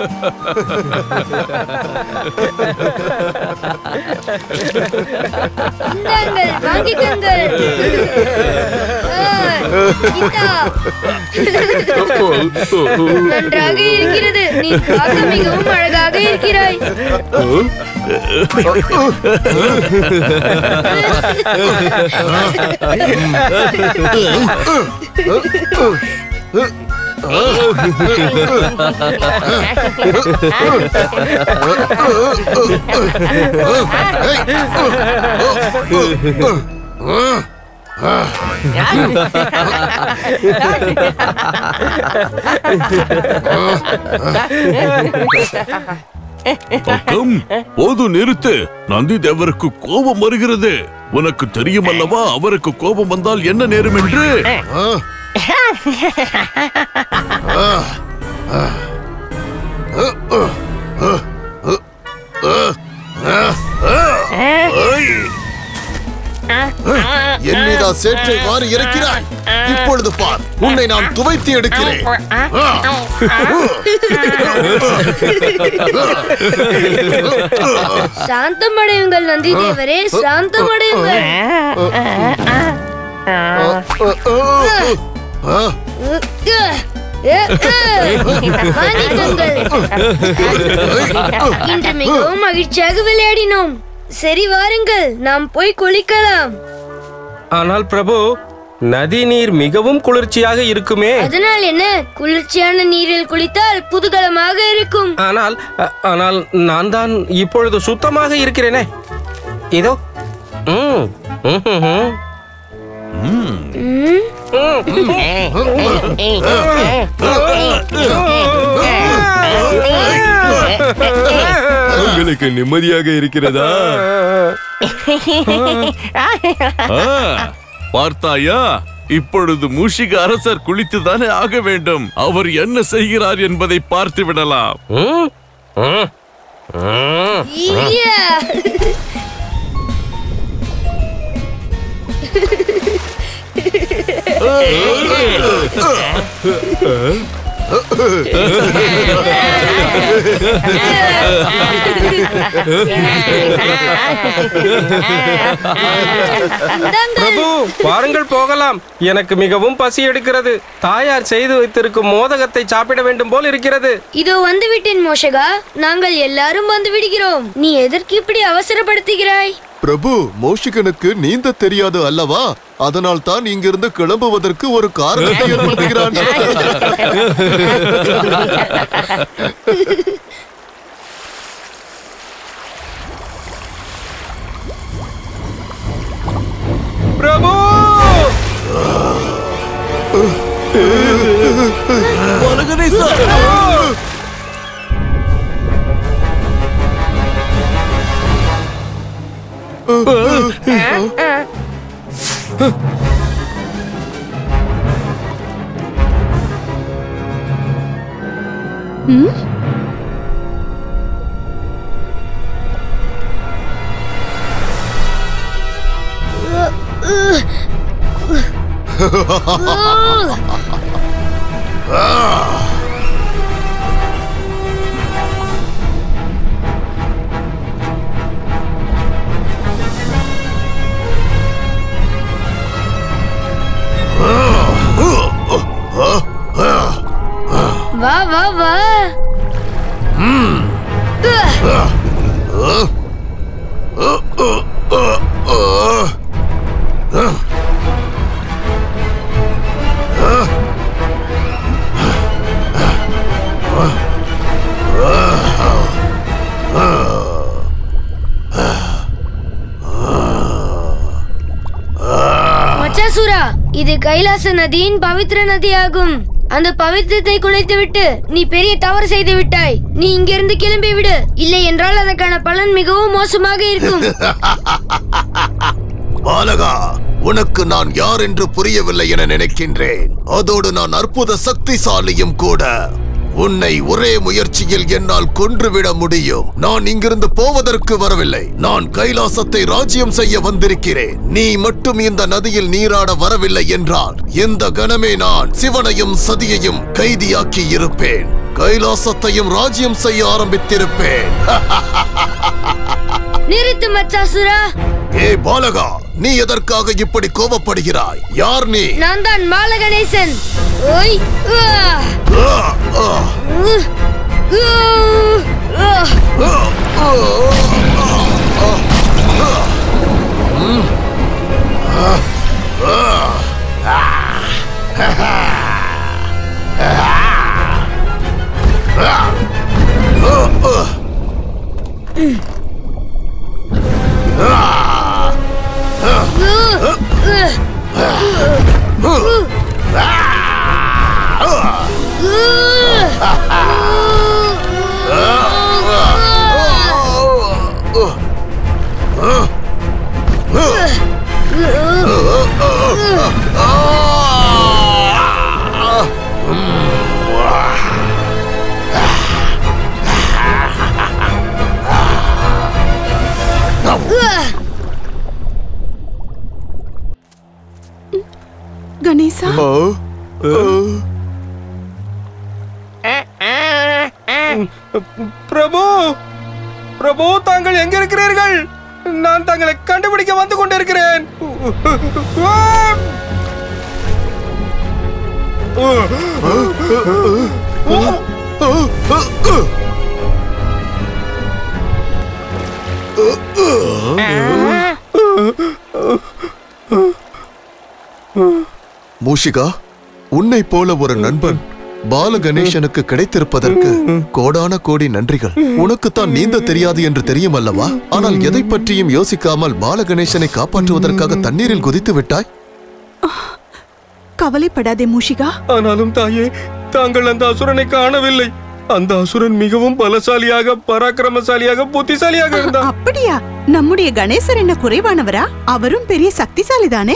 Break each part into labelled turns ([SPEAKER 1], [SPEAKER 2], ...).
[SPEAKER 1] இந்தாங்கள் வாங்கிக்கங்கள் ஆ, இந்தா. நன்றாக இருக்கிறது நீ பார்க்க மிகவும் அழகாக இருக்கிறாய்
[SPEAKER 2] பக்கம் போது நிறுத்து நந்தி தேவருக்கு கோபம் வருகிறது உனக்கு தெரியும் அல்லவா அவருக்கு கோபம் வந்தால் என்ன நேரும் என்று
[SPEAKER 3] என்னிடா சேற்றை மாறி இறக்கிறாய் இப்பொழுது பார் உன்னை நான் துவைத்து எடுக்கிறேன்
[SPEAKER 1] சாந்தமடையுங்கள் நந்தி தேவரே சாந்தமடையுங்கள் வாங்கிக்கங்கள் இன்று மிகவும் மகிழ்ச்சியாக விளையாடினோம் சரி வாருங்கள் நாம் போய் குளிக்கலாம்
[SPEAKER 4] ஆனால் பிரபு நதி நீர் மிகவும் குளிர்ச்சியாக இருக்குமே
[SPEAKER 1] அதனால் என்ன குளிர்ச்சியான நீரில் குளித்தால் புதுகலமாக இருக்கும்
[SPEAKER 4] ஆனால் அ- ஆனால் நான் தான் இப்பொழுது சுத்தமாக இருக்கிறேனே இதோ ம், ம்ஹும்ஹும்.
[SPEAKER 1] ம்,
[SPEAKER 5] உங்களுக்கு நிம்மதியாக இருக்கிறதா
[SPEAKER 2] ஆ, பார்த்தாயா இப்பொழுது மூஷிக அரசர் குளித்துதானே ஆக வேண்டும் அவர் என்ன செய்கிறார் என்பதை பார்த்து விடலாம்
[SPEAKER 4] ம், ம், ம்.
[SPEAKER 1] ஈயா. இந்தாங்கள்.
[SPEAKER 4] பிரபு வாருங்கள் போகலாம் எனக்கு மிகவும் பசி எடுக்கிறது தாயார் செய்து வைத்திருக்கும் மோதகத்தை சாப்பிட வேண்டும் போல் இருக்கிறது
[SPEAKER 1] இதோ வந்து விட்டேன் மோஷகா நாங்கள் எல்லாரும் வந்து விடுகிறோம் நீ எதற்கு இப்படி அவசரப்படுத்துகிறாய்
[SPEAKER 3] பிரபு மோஷிகனுக்கு நீந்த தெரியாது அல்லவா அதனால் தான் இங்கிருந்து கிளம்புவதற்கு ஒரு காரணத்தை ஏற்படுத்துகிறான்
[SPEAKER 4] பிரபு
[SPEAKER 1] வா வா வா மச்சாசுரா இது கைலாச நதியின் பவித்ர நதியாகும் அந்த பவித்திரத்தை குலைத்துவிட்டு நீ பெரிய தவறு செய்து விட்டாய் நீ இங்கிருந்து கிளம்பி விடு இல்லை என்றால் அதற்கான பலன் மிகவும் மோசமாக இருக்கும்
[SPEAKER 3] பாலகா உனக்கு நான் யார் என்று புரியவில்லை என நினைக்கின்றேன் அதோடு நான் அற்புத சக்திசாலியும் கூட உன்னை ஒரே முயற்சியில் என்னால் கொன்றுவிட முடியும் நான் இங்கிருந்து போவதற்கு வரவில்லை நான் கைலாசத்தை ராஜ்யம் செய்ய வந்திருக்கிறேன் நீ மட்டும் இந்த நதியில் நீராட வரவில்லை என்றால் இந்த கணமே நான் சிவனையும் சதியையும் கைதியாக்கி இருப்பேன் கைலாசத்தையும் ராஜ்யம் செய்ய ஆரம்பித்திருப்பேன்
[SPEAKER 1] நிறுத்து மச்சாசுரா
[SPEAKER 3] ஏ பாலகா நீ எதற்காக இப்படி கோபப்படுகிறாய் யார் நீ
[SPEAKER 1] நான் தான் பாலகணேசன் ஓய் ஆ,
[SPEAKER 3] ஆ, ஆ,
[SPEAKER 1] உ, உ, ஆ.
[SPEAKER 3] ஆ, ஆ, ஆ, ஆ. ம். ஆ, ஆ.
[SPEAKER 6] கணேசா
[SPEAKER 4] பிரபு பிரபு தாங்கள் எங்க இருக்கிறீர்கள் நான் தங்களை கண்டுபிடிக்க வந்து கொண்டிருக்கிறேன்
[SPEAKER 3] மூஷிகா உன்னை போல ஒரு நண்பன் பால கணேசனுக்கு கிடைத்திருப்பதற்கு கோடான கோடி நன்றிகள் உனக்குத்தான் நீந்த தெரியாது என்று தெரியும் அல்லவா ஆனால் எதை பற்றியும் யோசிக்காமல் பால கணேசனை காப்பாற்றுவதற்காக தண்ணீரில் குதித்து விட்டாய்
[SPEAKER 6] கவலைப்படாதே மூஷிகா
[SPEAKER 4] ஆனாலும் தாயே தாங்கள் அந்த அசுரனை காணவில்லை அந்த அசுரன் மிகவும் பலசாலியாக பராக்கிரமசாலியாக புத்திசாலியாக இருந்தான்
[SPEAKER 6] அப்படியா நம்முடைய கணேசர் என்ன குறைவானவரா அவரும் பெரிய சக்திசாலி தானே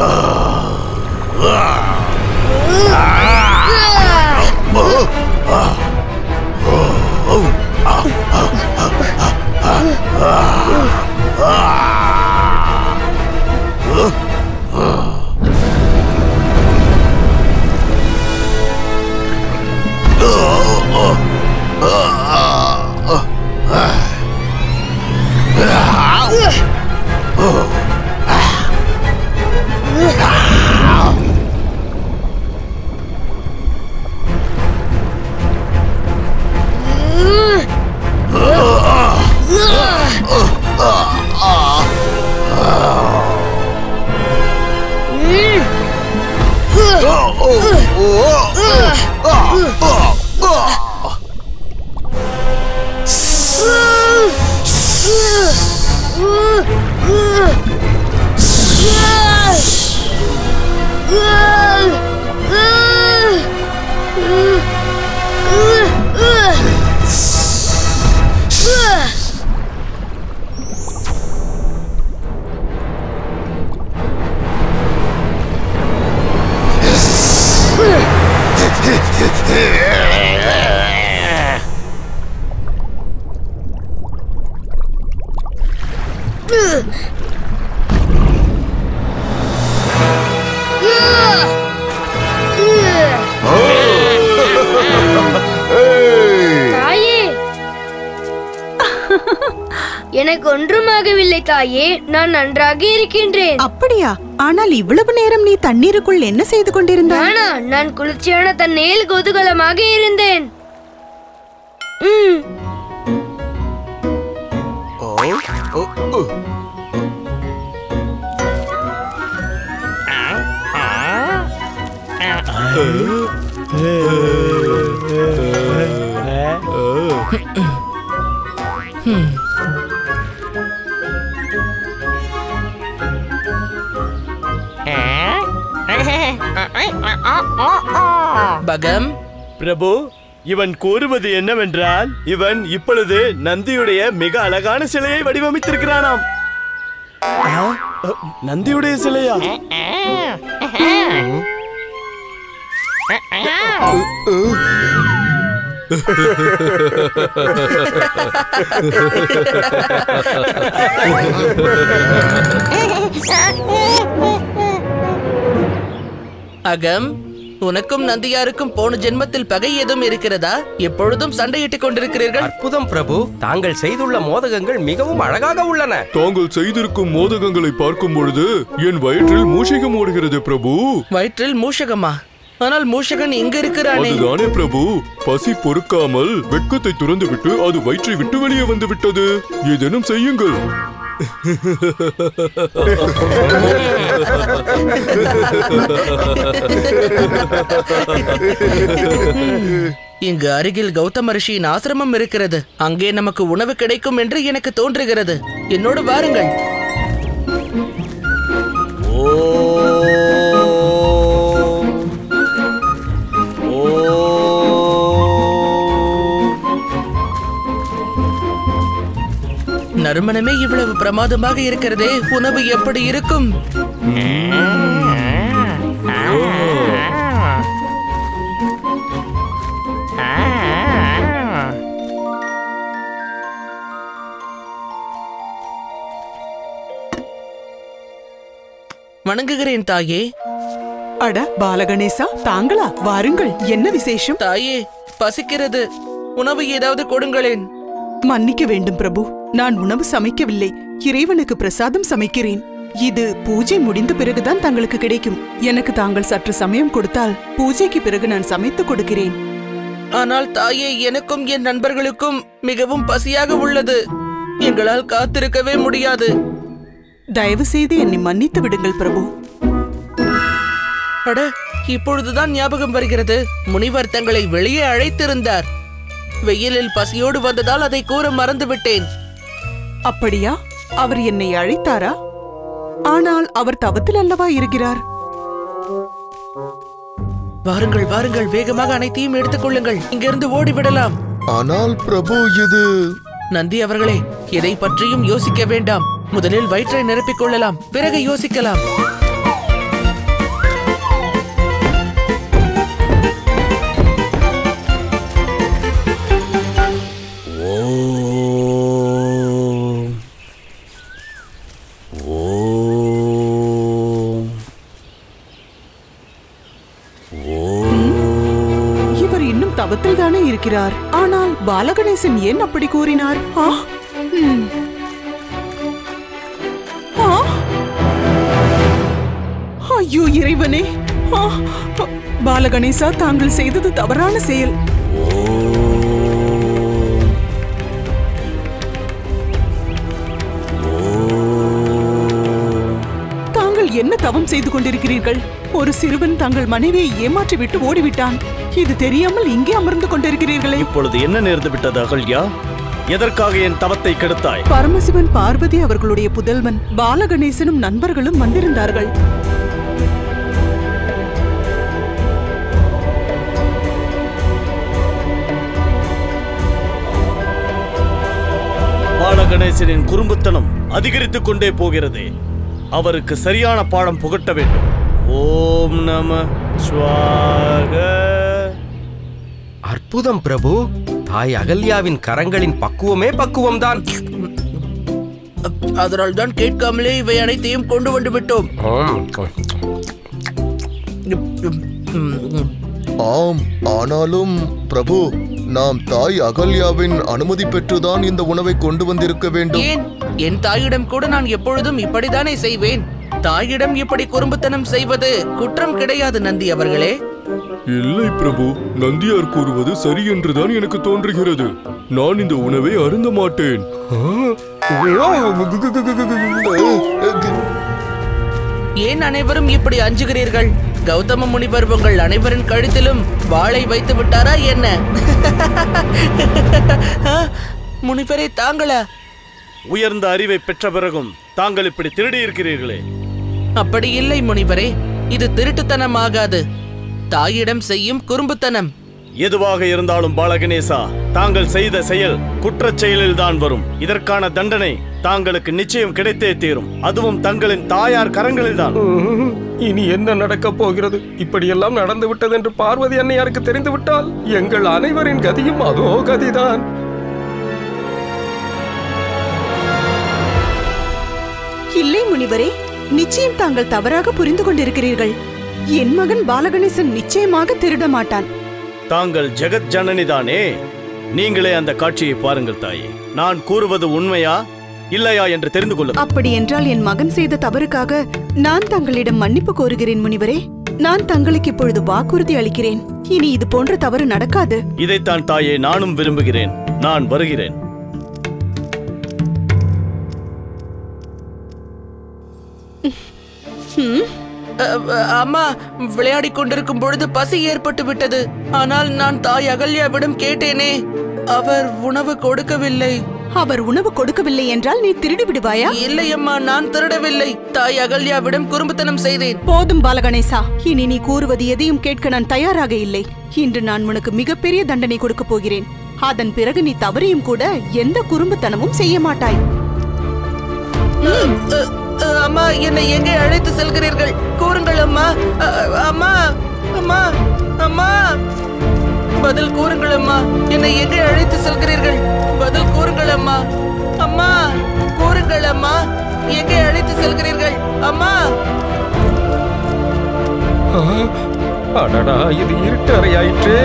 [SPEAKER 1] தாயே எனக்கு ஒன்றுமாகவில்லை தாயே நான் நன்றாக இருக்கின்றேன்
[SPEAKER 6] அப்படியா ஆனால் இவ்வளவு நேரம் நீ தண்ணீருக்குள் என்ன செய்து கொண்டிருந்தாய்
[SPEAKER 1] நானா நான் குளிர்ச்சியான தண்ணீரில் குதூகலமாக இருந்தேன் ம்
[SPEAKER 7] பகம்
[SPEAKER 8] பிரபு இவன் கூறுவது என்னவென்றால் இவன் இப்பொழுது நந்தியுடைய மிக அழகான சிலையை வடிவமைத்திருக்கிறானாம் ஆ? அ, நந்தியுடைய சிலையா
[SPEAKER 7] அகம் உனக்கும் நந்தியாருக்கும் போன ஜென்மத்தில் பகை ஏதும் இருக்கிறதா எப்பொழுதும் சண்டையிட்டுக் கொண்டிருக்கிறீர்கள்
[SPEAKER 9] அற்புதம் பிரபு தாங்கள் செய்துள்ள மோதகங்கள் மிகவும் அழகாக உள்ளன
[SPEAKER 5] தாங்கள் செய்திருக்கும் மோதகங்களை பார்க்கும் பொழுது என் வயிற்றில் மூஷிகம் ஓடுகிறது பிரபு
[SPEAKER 7] வயிற்றில் மூஷகமா ஆனால் மூஷகன் இங்க இருக்கிறானே
[SPEAKER 5] அதுதானே பிரபு பசி பொறுக்காமல் வெட்கத்தை துறந்துவிட்டு அது வயிற்றை விட்டு வெளியே வந்து விட்டது ஏதேனும் செய்யுங்கள்
[SPEAKER 7] இங்கு அருகில் கௌதம ரிஷியின் ஆசிரமம் இருக்கிறது அங்கே நமக்கு உணவு கிடைக்கும் என்று எனக்கு தோன்றுகிறது என்னோடு வாருங்கள் நறுமணமே இவ்வளவு பிரமாதமாக இருக்கிறதே உணவு எப்படி இருக்கும் வணங்குகிறேன் தாயே
[SPEAKER 6] அட பாலகணேசா தாங்களா வாருங்கள் என்ன விசேஷம்
[SPEAKER 7] தாயே பசிக்கிறது உணவு ஏதாவது கொடுங்களேன்
[SPEAKER 6] மன்னிக்க வேண்டும் பிரபு நான் உணவு சமைக்கவில்லை இறைவனுக்கு பிரசாதம் சமைக்கிறேன் இது பூஜை முடிந்த பிறகுதான் தங்களுக்கு கிடைக்கும் எனக்கு தாங்கள் சற்று சமயம் கொடுத்தால் பூஜைக்கு பிறகு நான் சமைத்து கொடுக்கிறேன்
[SPEAKER 7] ஆனால் தாயே எனக்கும் என் நண்பர்களுக்கும் மிகவும் பசியாக உள்ளது எங்களால் காத்திருக்கவே முடியாது
[SPEAKER 6] தயவு செய்து என்னை மன்னித்து விடுங்கள் பிரபு
[SPEAKER 7] அட இப்பொழுதுதான் ஞாபகம் வருகிறது முனிவர் தங்களை வெளியே அழைத்திருந்தார் வெயிலில் பசியோடு வந்ததால் அதை கூற மறந்துவிட்டேன்
[SPEAKER 6] அப்படியா அவர் என்னை அழைத்தாரா ஆனால் அவர் தவத்தில் அல்லவா இருக்கிறார்
[SPEAKER 7] வாருங்கள் வாருங்கள் வேகமாக அனைத்தையும் எடுத்துக்கொள்ளுங்கள் இங்கிருந்து ஓடிவிடலாம்
[SPEAKER 3] ஆனால் பிரபு இது
[SPEAKER 7] நந்தி அவர்களே எதை பற்றியும் யோசிக்க வேண்டாம் முதலில் வயிற்றை நிரப்பிக் கொள்ளலாம் பிறகு யோசிக்கலாம்
[SPEAKER 6] இவர் இன்னும் தவத்தில் தானே இருக்கிறார் ஆனால் பாலகணேசன் ஏன் அப்படி கூறினார் ஆ? ம். ஆ? ஐயோ இறைவனே ஆ! பாலகணேசா தாங்கள் செய்தது தவறான செயல் தாங்கள் என்ன தவம் செய்து கொண்டிருக்கிறீர்கள் ஒரு சிறுவன் தங்கள் மனைவியை ஏமாற்றி விட்டு ஓடிவிட்டான் இது தெரியாமல் இங்கே அமர்ந்து கொண்டிருக்கிறீர்களே
[SPEAKER 8] இப்பொழுது என்ன நேர்ந்து விட்டது அகல்யா எதற்காக என் தவத்தை கெடுத்தாய்
[SPEAKER 6] பரமசிவன் பார்வதி அவர்களுடைய புதல்வன் பாலகணேசனும் நண்பர்களும் வந்திருந்தார்கள்
[SPEAKER 8] பாலகணேசனின் குறும்புத்தனம் அதிகரித்துக் கொண்டே போகிறது அவருக்கு சரியான பாடம் புகட்ட வேண்டும் ஓம் நம ஸ்வாக
[SPEAKER 9] அற்புதம் பிரபு தாய் அகல்யாவின் கரங்களின் பக்குவமே பக்குவம்தான்
[SPEAKER 7] அதனால் தான் கேட்காமலே இவை அனைத்தையும் கொண்டு வந்து விட்டோம்
[SPEAKER 3] ஆம் ஆனாலும் பிரபு நாம் தாய் அகல்யாவின் அனுமதி பெற்றுதான் இந்த உணவை கொண்டு வந்திருக்க வேண்டும்
[SPEAKER 7] ஏன் என் தாயிடம் கூட நான் எப்பொழுதும் இப்படித்தானே செய்வேன் தாயிடம் இப்படி குறும்புத்தனம் செய்வது குற்றம் கிடையாது நந்தி அவர்களே
[SPEAKER 5] இல்லை பிரபு நந்தியார் கூறுவது சரி என்றுதான் எனக்கு தோன்றுகிறது நான் இந்த உணவை அருந்த மாட்டேன்
[SPEAKER 7] ஏன் அனைவரும் இப்படி அஞ்சுகிறீர்கள் கௌதம முனிவர் உங்கள் அனைவரின் கழுத்திலும் வாளை வைத்து விட்டாரா என்ன ஆ, முனிவரே தாங்களா
[SPEAKER 8] உயர்ந்த அறிவை பெற்ற பிறகும் தாங்கள் இப்படி திருடி இருக்கிறீர்களே
[SPEAKER 7] அப்படி இல்லை முனிவரே இது திருட்டுத்தனம் ஆகாது தாயிடம் செய்யும் குறும்புத்தனம்
[SPEAKER 8] எதுவாக இருந்தாலும் பாலகணேசா தாங்கள் செய்த செயல் குற்றச் செயலில் தான் வரும் இதற்கான தண்டனை தாங்களுக்கு நிச்சயம் கிடைத்தே தீரும் அதுவும் தங்களின் தாயார் கரங்களில் தான்
[SPEAKER 4] ம்ஹும். இனி என்ன நடக்கப் போகிறது இப்படியெல்லாம் நடந்து விட்டது என்று பார்வதி அன்னையாருக்கு தெரிந்து விட்டால் எங்கள் அனைவரின் கதியும் அதோ கதிதான்
[SPEAKER 6] இல்லை முனிவரே நிச்சயம் தாங்கள் தவறாக புரிந்து கொண்டிருக்கிறீர்கள் என் மகன் பாலகணேசன் நிச்சயமாக திருட மாட்டான்
[SPEAKER 8] தாங்கள் ஜெகத் ஜனனிதானே நீங்களே அந்த காட்சியை பாருங்கள் தாயே நான் கூறுவது உண்மையா இல்லையா என்று தெரிந்து கொள்ள
[SPEAKER 6] அப்படி என்றால் என் மகன் செய்த தவறுக்காக நான் தங்களிடம் மன்னிப்பு கோருகிறேன் முனிவரே நான் தங்களுக்கு இப்பொழுது வாக்குறுதி அளிக்கிறேன் இனி இது போன்ற தவறு நடக்காது
[SPEAKER 8] இதைத்தான் தாயே நானும் விரும்புகிறேன் நான் வருகிறேன்
[SPEAKER 7] அ, அ, அம்மா விளையாடிக் கொண்டிருக்கும் பொழுது பசி ஏற்பட்டு விட்டது ஆனால் நான் தாய் அகல்யாவிடம் கேட்டேனே அவர் உணவு கொடுக்கவில்லை
[SPEAKER 6] அவர் உணவு கொடுக்கவில்லை என்றால் நீ திருடி விடுவாயா
[SPEAKER 7] இல்லை அம்மா நான் திருடவில்லை தாய் அகல்யாவிடம் குறும்புத்தனம் செய்தேன்
[SPEAKER 6] போதும் பாலகணேசா இனி நீ கூறுவது எதையும் கேட்க நான் தயாராக இல்லை இன்று நான் உனக்கு மிகப்பெரிய தண்டனை கொடுக்கப் போகிறேன் அதன் பிறகு நீ தவறியும் கூட எந்த குறும்புத்தனமும் செய்ய மாட்டாய்
[SPEAKER 7] அ, அ, அம்மா என்னை எங்கே அழைத்து செல்கிறீர்கள் கூறுங்கள் அம்மா அ, அம்மா அம்மா அம்மா பதில் கூறுங்கள் அம்மா என்னை எங்கே அழைத்து செல்கிறீர்கள் பதில் கூறுங்கள் அம்மா அம்மா கூறுங்கள் அம்மா எங்கே அழைத்து செல்கிறீர்கள் அம்மா
[SPEAKER 4] ஆ, அடடா இது இருட்டு அறையாயிற்றே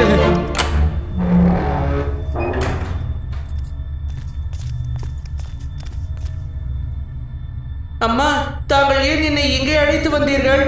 [SPEAKER 7] அம்மா தாங்கள் ஏன் என்னை எங்கே அழைத்து வந்தீர்கள்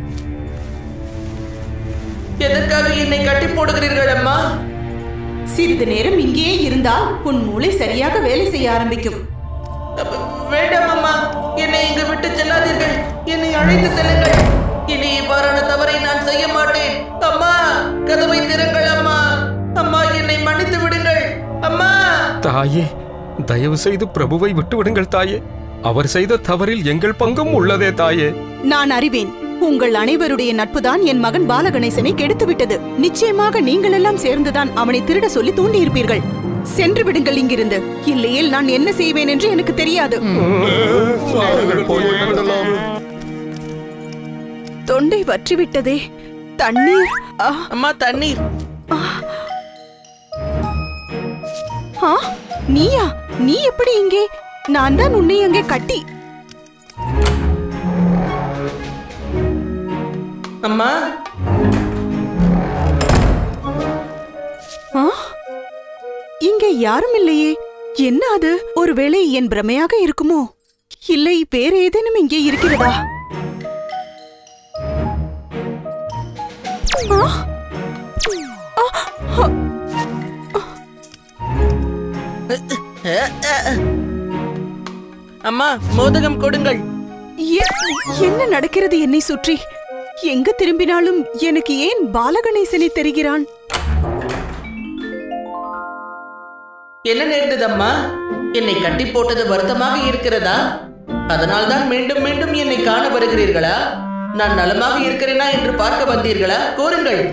[SPEAKER 7] எதற்காக என்னை கட்டி போடுகிறீர்கள் அம்மா
[SPEAKER 6] சிறிது நேரம் இங்கேயே இருந்தால் உன் மூளை சரியாக வேலை செய்ய ஆரம்பிக்கும்
[SPEAKER 7] அப்ப, வேண்டாம் அம்மா என்னை இங்கு விட்டு செல்லாதீர்கள் என்னை அழைத்து செல்லுங்கள் இனி இவ்வாறான தவறை நான் செய்ய மாட்டேன் அம்மா கதவை திறங்கள் அம்மா அம்மா என்னை மன்னித்து விடுங்கள் அம்மா
[SPEAKER 4] தாயே தயவு செய்து பிரபுவை விட்டு விடுங்கள் தாயே அவர் செய்த தவறில் எங்கள் பங்கும் உள்ளதே தாயே
[SPEAKER 6] நான் அறிவேன் உங்கள் அனைவருடைய நட்புதான் என் மகன் பாலகணேசனை கெடுத்துவிட்டது நிச்சயமாக நீங்கள் எல்லாம் சேர்ந்துதான் அவனை திருட சொல்லி தூண்டியிருப்பீர்கள் சென்று விடுங்கள் இங்கிருந்து இல்லையேல் நான் என்ன செய்வேன் என்று எனக்கு தெரியாது தொண்டை வற்றிவிட்டதே தண்ணீர் ஆ,
[SPEAKER 7] அம்மா தண்ணீர்
[SPEAKER 6] ஆ, நீயா நீ எப்படி இங்கே நான் தான் உன்னை அங்கே கட்டி
[SPEAKER 7] அம்மா
[SPEAKER 6] ஆ? இங்கே யாரும் இல்லையே என்ன அது ஒருவேளை என் பிரமையாக இருக்குமோ இல்லை வேற ஏதேனும் இங்கே இருக்கிறதா ஆ? ஆ, ஆ,
[SPEAKER 7] அம்மா மோதகம் கொடுங்கள்
[SPEAKER 6] எ- என்ன நடக்கிறது என்னை சுற்றி எங்கு திரும்பினாலும் எனக்கு ஏன் பாலகணேசனை தெரிகிறான்
[SPEAKER 7] என்ன நேர்ந்தது அம்மா என்னை கட்டி போட்டது வருத்தமாக இருக்கிறதா அதனால்தான் மீண்டும் மீண்டும் என்னை காண வருகிறீர்களா நான் நலமாக இருக்கிறேனா என்று பார்க்க வந்தீர்களா கூறுங்கள்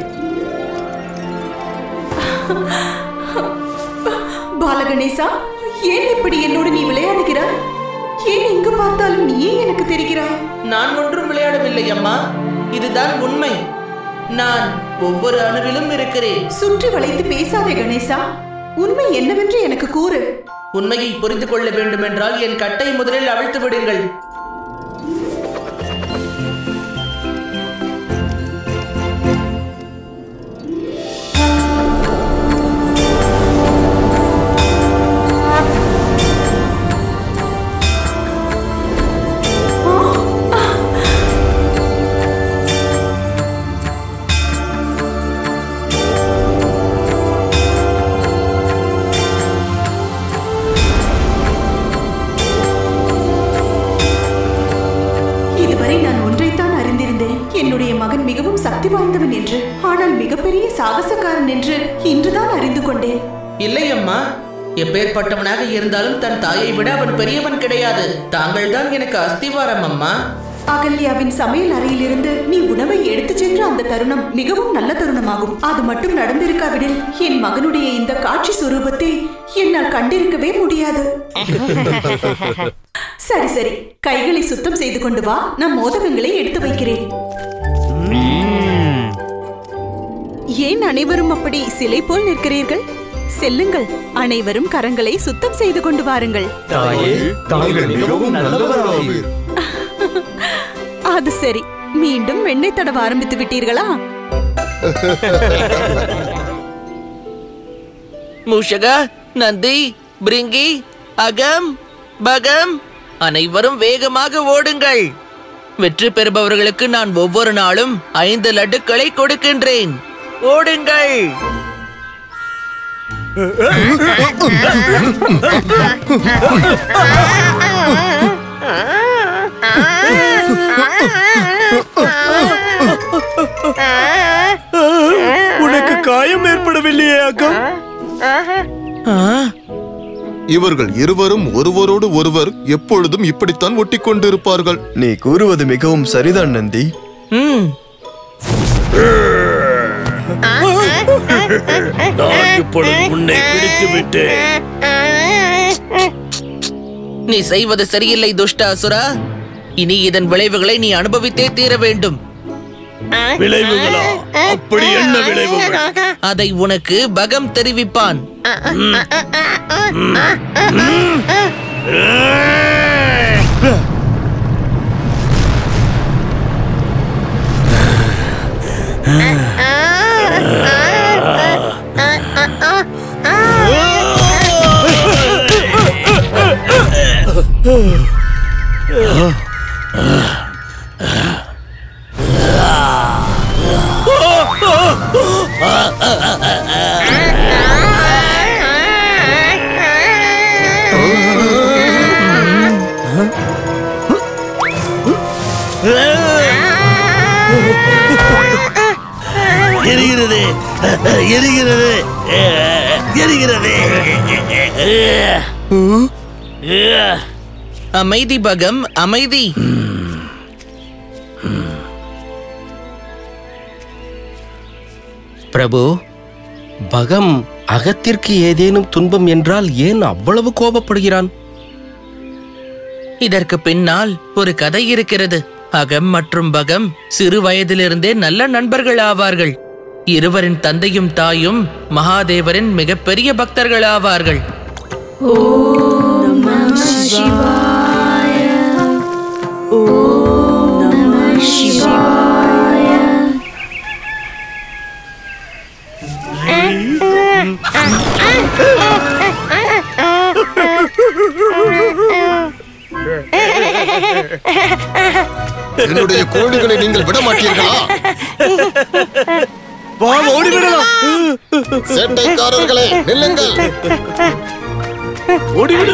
[SPEAKER 6] பாலகணேசா ஏன் இப்படி என்னோடு நீ விளையாடுகிறாய் ஏன் எங்கு பார்த்தாலும் நீயே எனக்கு தெரிகிறாய்
[SPEAKER 7] நான் ஒன்றும் விளையாடவில்லை அம்மா இதுதான் உண்மை நான் ஒவ்வொரு அணுவிலும் இருக்கிறேன்
[SPEAKER 6] சுற்றி வளைத்து பேசாதே கணேசா உண்மை என்னவென்று எனக்கு கூறு
[SPEAKER 7] உண்மையை புரிந்து கொள்ள வேண்டுமென்றால் என் கட்டை முதலில் அவிழ்த்து விடுங்கள்
[SPEAKER 6] இதுவரை நான் ஒன்றைத்தான் அறிந்திருந்தேன் என்னுடைய மகன் மிகவும் சக்தி வாய்ந்தவன் என்று ஆனால் மிகப்பெரிய சாகசக்காரன் என்று இன்றுதான் அறிந்து கொண்டேன்
[SPEAKER 7] இல்லை அம்மா எப்பேற்பட்டவனாக இருந்தாலும் தன் தாயை விட அவன் பெரியவன் கிடையாது தாங்கள் தான் எனக்கு அஸ்திவாரம் அம்மா
[SPEAKER 6] அகல்யாவின் சமையல் அறையிலிருந்து நீ உணவை எடுத்துச் சென்ற அந்த தருணம் மிகவும் நல்ல தருணமாகும் அது மட்டும் நடந்திருக்காவிடில் என் மகனுடைய இந்த காட்சி சுரூபத்தை என்னால் கண்டிருக்கவே முடியாது சரி சரி கைகளை சுத்தம் செய்து கொண்டு வா நான் மோதகங்களை எடுத்து வைக்கிறேன் ஏன் அனைவரும் அப்படி சிலை போல் நிற்கிறீர்கள் செல்லுங்கள் அனைவரும் கரங்களை சுத்தம் செய்து கொண்டு வாருங்கள்
[SPEAKER 4] தாயே தாங்கள் மிகவும் நல்லவராவீர்
[SPEAKER 6] அது சரி மீண்டும் வெண்ணெய் தடவ ஆரம்பித்து விட்டீர்களா
[SPEAKER 7] மூஷக நந்தி பிரிங்கி அகம் பகம் அனைவரும் வேகமாக ஓடுங்கள் வெற்றி பெறுபவர்களுக்கு நான் ஒவ்வொரு நாளும் ஐந்து லட்டுக்களை கொடுக்கின்றேன் ஓடுங்கள்
[SPEAKER 8] உனக்கு காயம் ஏற்படவில்லையே அக்கம்
[SPEAKER 3] இவர்கள் இருவரும் ஒருவரோடு ஒருவர் எப்பொழுதும் இப்படித்தான் ஒட்டி கொண்டிருப்பார்கள்
[SPEAKER 10] நீ கூறுவது மிகவும் சரிதான் நந்தி
[SPEAKER 7] ம்
[SPEAKER 8] நான் இப்பொழுது உன்னை பிடித்து விட்டேன்
[SPEAKER 7] நீ செய்வது சரியில்லை துஷ்ட அசுரா இனி இதன் விளைவுகளை நீ அனுபவித்தே தீர வேண்டும்
[SPEAKER 8] விளைவுகளா அப்படி என்ன விளைவுகள்
[SPEAKER 7] அதை உனக்கு பகம் தெரிவிப்பான்
[SPEAKER 8] எரிகிறது எரிகிறது எரிகிறது
[SPEAKER 7] அமைதி பகம் அமைதி
[SPEAKER 9] பிரபு பகம் அகத்திற்கு ஏதேனும் துன்பம் என்றால் ஏன் அவ்வளவு கோபப்படுகிறான்
[SPEAKER 7] இதற்கு பின்னால் ஒரு கதை இருக்கிறது அகம் மற்றும் பகம் சிறு வயதிலிருந்தே நல்ல நண்பர்கள் ஆவார்கள் இருவரின் தந்தையும் தாயும் மகாதேவரின் மிகப்பெரிய பக்தர்கள் ஆவார்கள்
[SPEAKER 3] என்னுடைய கோழிகளை நீங்கள் விட மாட்டீர்களா
[SPEAKER 8] வா ஓடிவிடலாம்
[SPEAKER 3] சேட்டைக்காரர்களே நில்லுங்கள்
[SPEAKER 8] ஓடிவிடு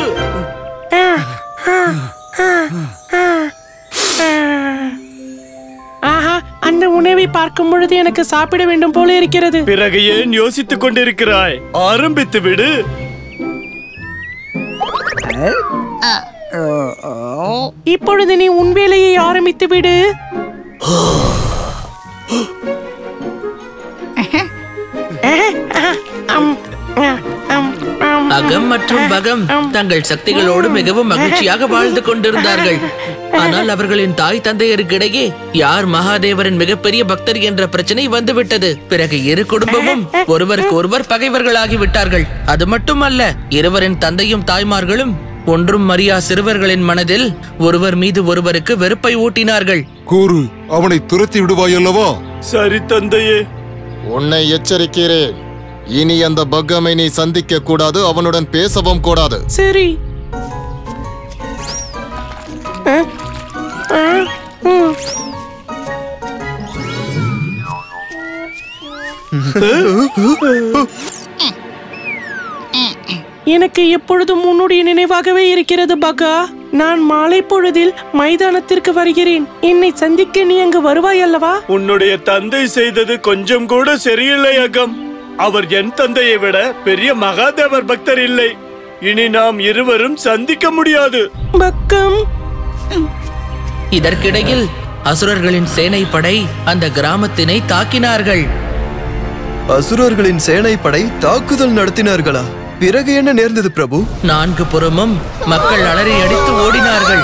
[SPEAKER 11] ஆஹா அந்த உணவை பார்க்கும் பொழுது எனக்கு சாப்பிட வேண்டும் போல இருக்கிறது
[SPEAKER 8] பிறகு ஏன் யோசித்துக் கொண்டிருக்கிறாய் ஆரம்பித்து விடு
[SPEAKER 11] இப்பொழுது நீ உன் வேலையை ஆரம்பித்து விடு
[SPEAKER 7] அகம் மற்றும் பகம் தங்கள் சக்திகளோடு மிகவும் மகிழ்ச்சியாக வாழ்ந்து கொண்டிருந்தார்கள் ஆனால் அவர்களின் தாய் தந்தையருக்கிடையே யார் மகாதேவரின் மிகப்பெரிய பக்தர் என்ற பிரச்சனை வந்துவிட்டது பிறகு இரு குடும்பமும் ஒருவருக்கு ஒருவர் பகைவர்களாகி விட்டார்கள் அது மட்டுமல்ல இருவரின் தந்தையும் தாய்மார்களும் ஒன்றும் மரியா சிறுவர்களின் மனதில் ஒருவர் மீது ஒருவருக்கு வெறுப்பை ஊட்டினார்கள்
[SPEAKER 12] கூறு அவனை துரத்தி விடுவாய் அல்லவா
[SPEAKER 8] சரி தந்தையே
[SPEAKER 3] உன்னை எச்சரிக்கிறேன் இனி அந்த பக்கமை நீ சந்திக்க கூடாது அவனுடன் பேசவும் கூடாது
[SPEAKER 11] சரி எனக்கு எப்பொழுதும் உன்னுடைய நினைவாகவே இருக்கிறது பகா நான் மாலை பொழுதில் மைதானத்திற்கு வருகிறேன் என்னை சந்திக்க நீ அங்கு வருவாய் அல்லவா
[SPEAKER 8] உன்னுடைய தந்தை செய்தது கொஞ்சம் கூட சரியில்லை அகம் அவர் என் தந்தையை விட பெரிய மகாதேவர் பக்தர் இல்லை இனி நாம் இருவரும் சந்திக்க முடியாது
[SPEAKER 11] பக்கம்
[SPEAKER 7] இதற்கிடையில் அசுரர்களின் சேனைப்படை அந்த கிராமத்தினை தாக்கினார்கள்
[SPEAKER 10] அசுரர்களின் சேனைப்படை தாக்குதல் நடத்தினார்களா பிறகு என்ன நேர்ந்தது பிரபு
[SPEAKER 7] நான்கு புறமும் மக்கள் அலறி அடித்து ஓடினார்கள்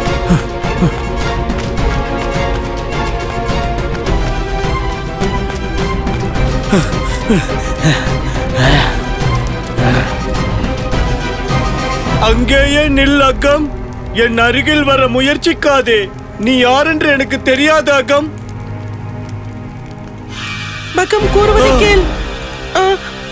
[SPEAKER 8] அங்கேயே நில் அகம் என் அருகில் வர முயற்சிக்காதே நீ யாரென்று எனக்கு தெரியாத அகம்
[SPEAKER 11] பக்கம் கூறுவதை கேள் ஆ.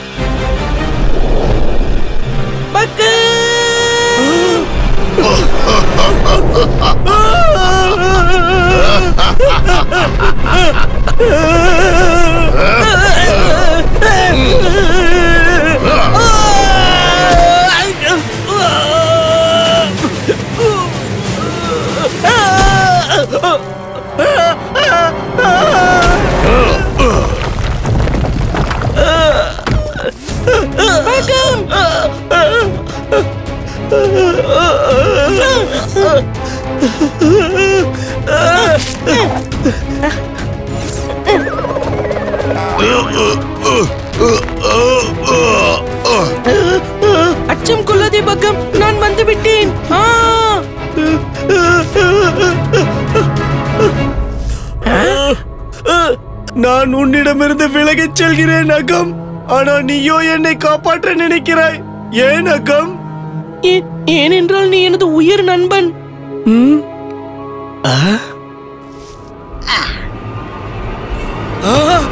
[SPEAKER 11] அச்சம் கொள்ளாதே பக்கம் நான் வந்து விட்டேன் ஆ!
[SPEAKER 8] நான் உன்னிடமிருந்து விலகிச் செல்கிறேன் அகம் ஆனா நீயோ என்னை காப்பாற்ற நினைக்கிறாய் ஏன் அகம்
[SPEAKER 11] ஏ- ஏனென்றால் நீ எனது உயிர் நண்பன்
[SPEAKER 8] ம்? ஆ? ஆ!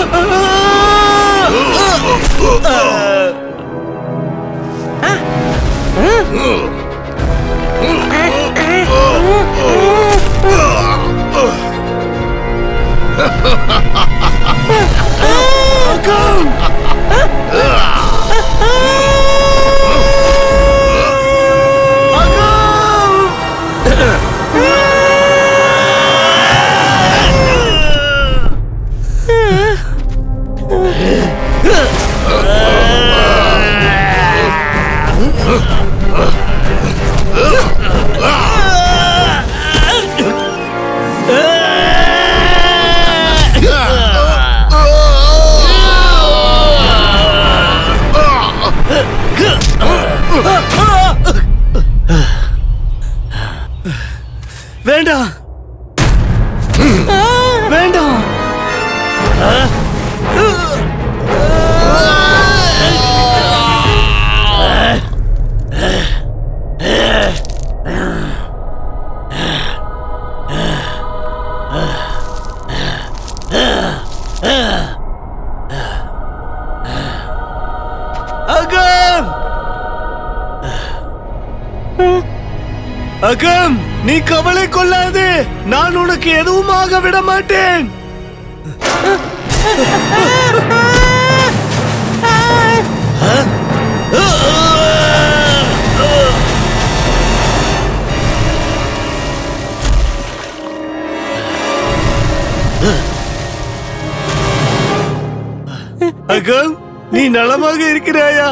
[SPEAKER 8] வேண்டாம் வேண்டாம் அகம் அகம் நீ கவலை கொள்ளாதே நான் உனக்கு எதுவும் ஆக விட மாட்டேன் அகம் நீ நலமாக இருக்கிறாயா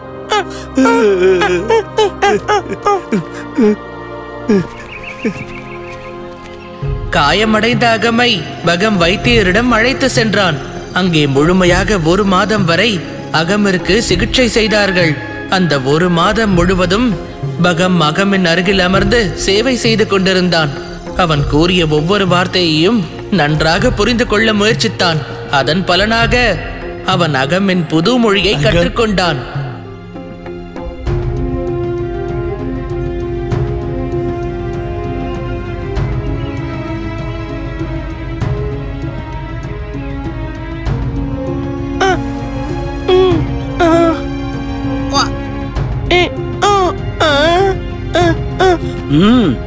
[SPEAKER 13] காயமடைந்த அகமை பகம் வைத்தியரிடம் அழைத்து சென்றான் அங்கே முழுமையாக ஒரு மாதம் வரை அகமிற்கு சிகிச்சை செய்தார்கள் அந்த ஒரு மாதம் முழுவதும் பகம் அகமின் அருகில் அமர்ந்து சேவை செய்து கொண்டிருந்தான் அவன் கூறிய ஒவ்வொரு வார்த்தையையும் நன்றாக புரிந்து கொள்ள முயற்சித்தான் அதன் பலனாக அவன் அகமின் புது மொழியை கற்றுக்கொண்டான்
[SPEAKER 8] ம்.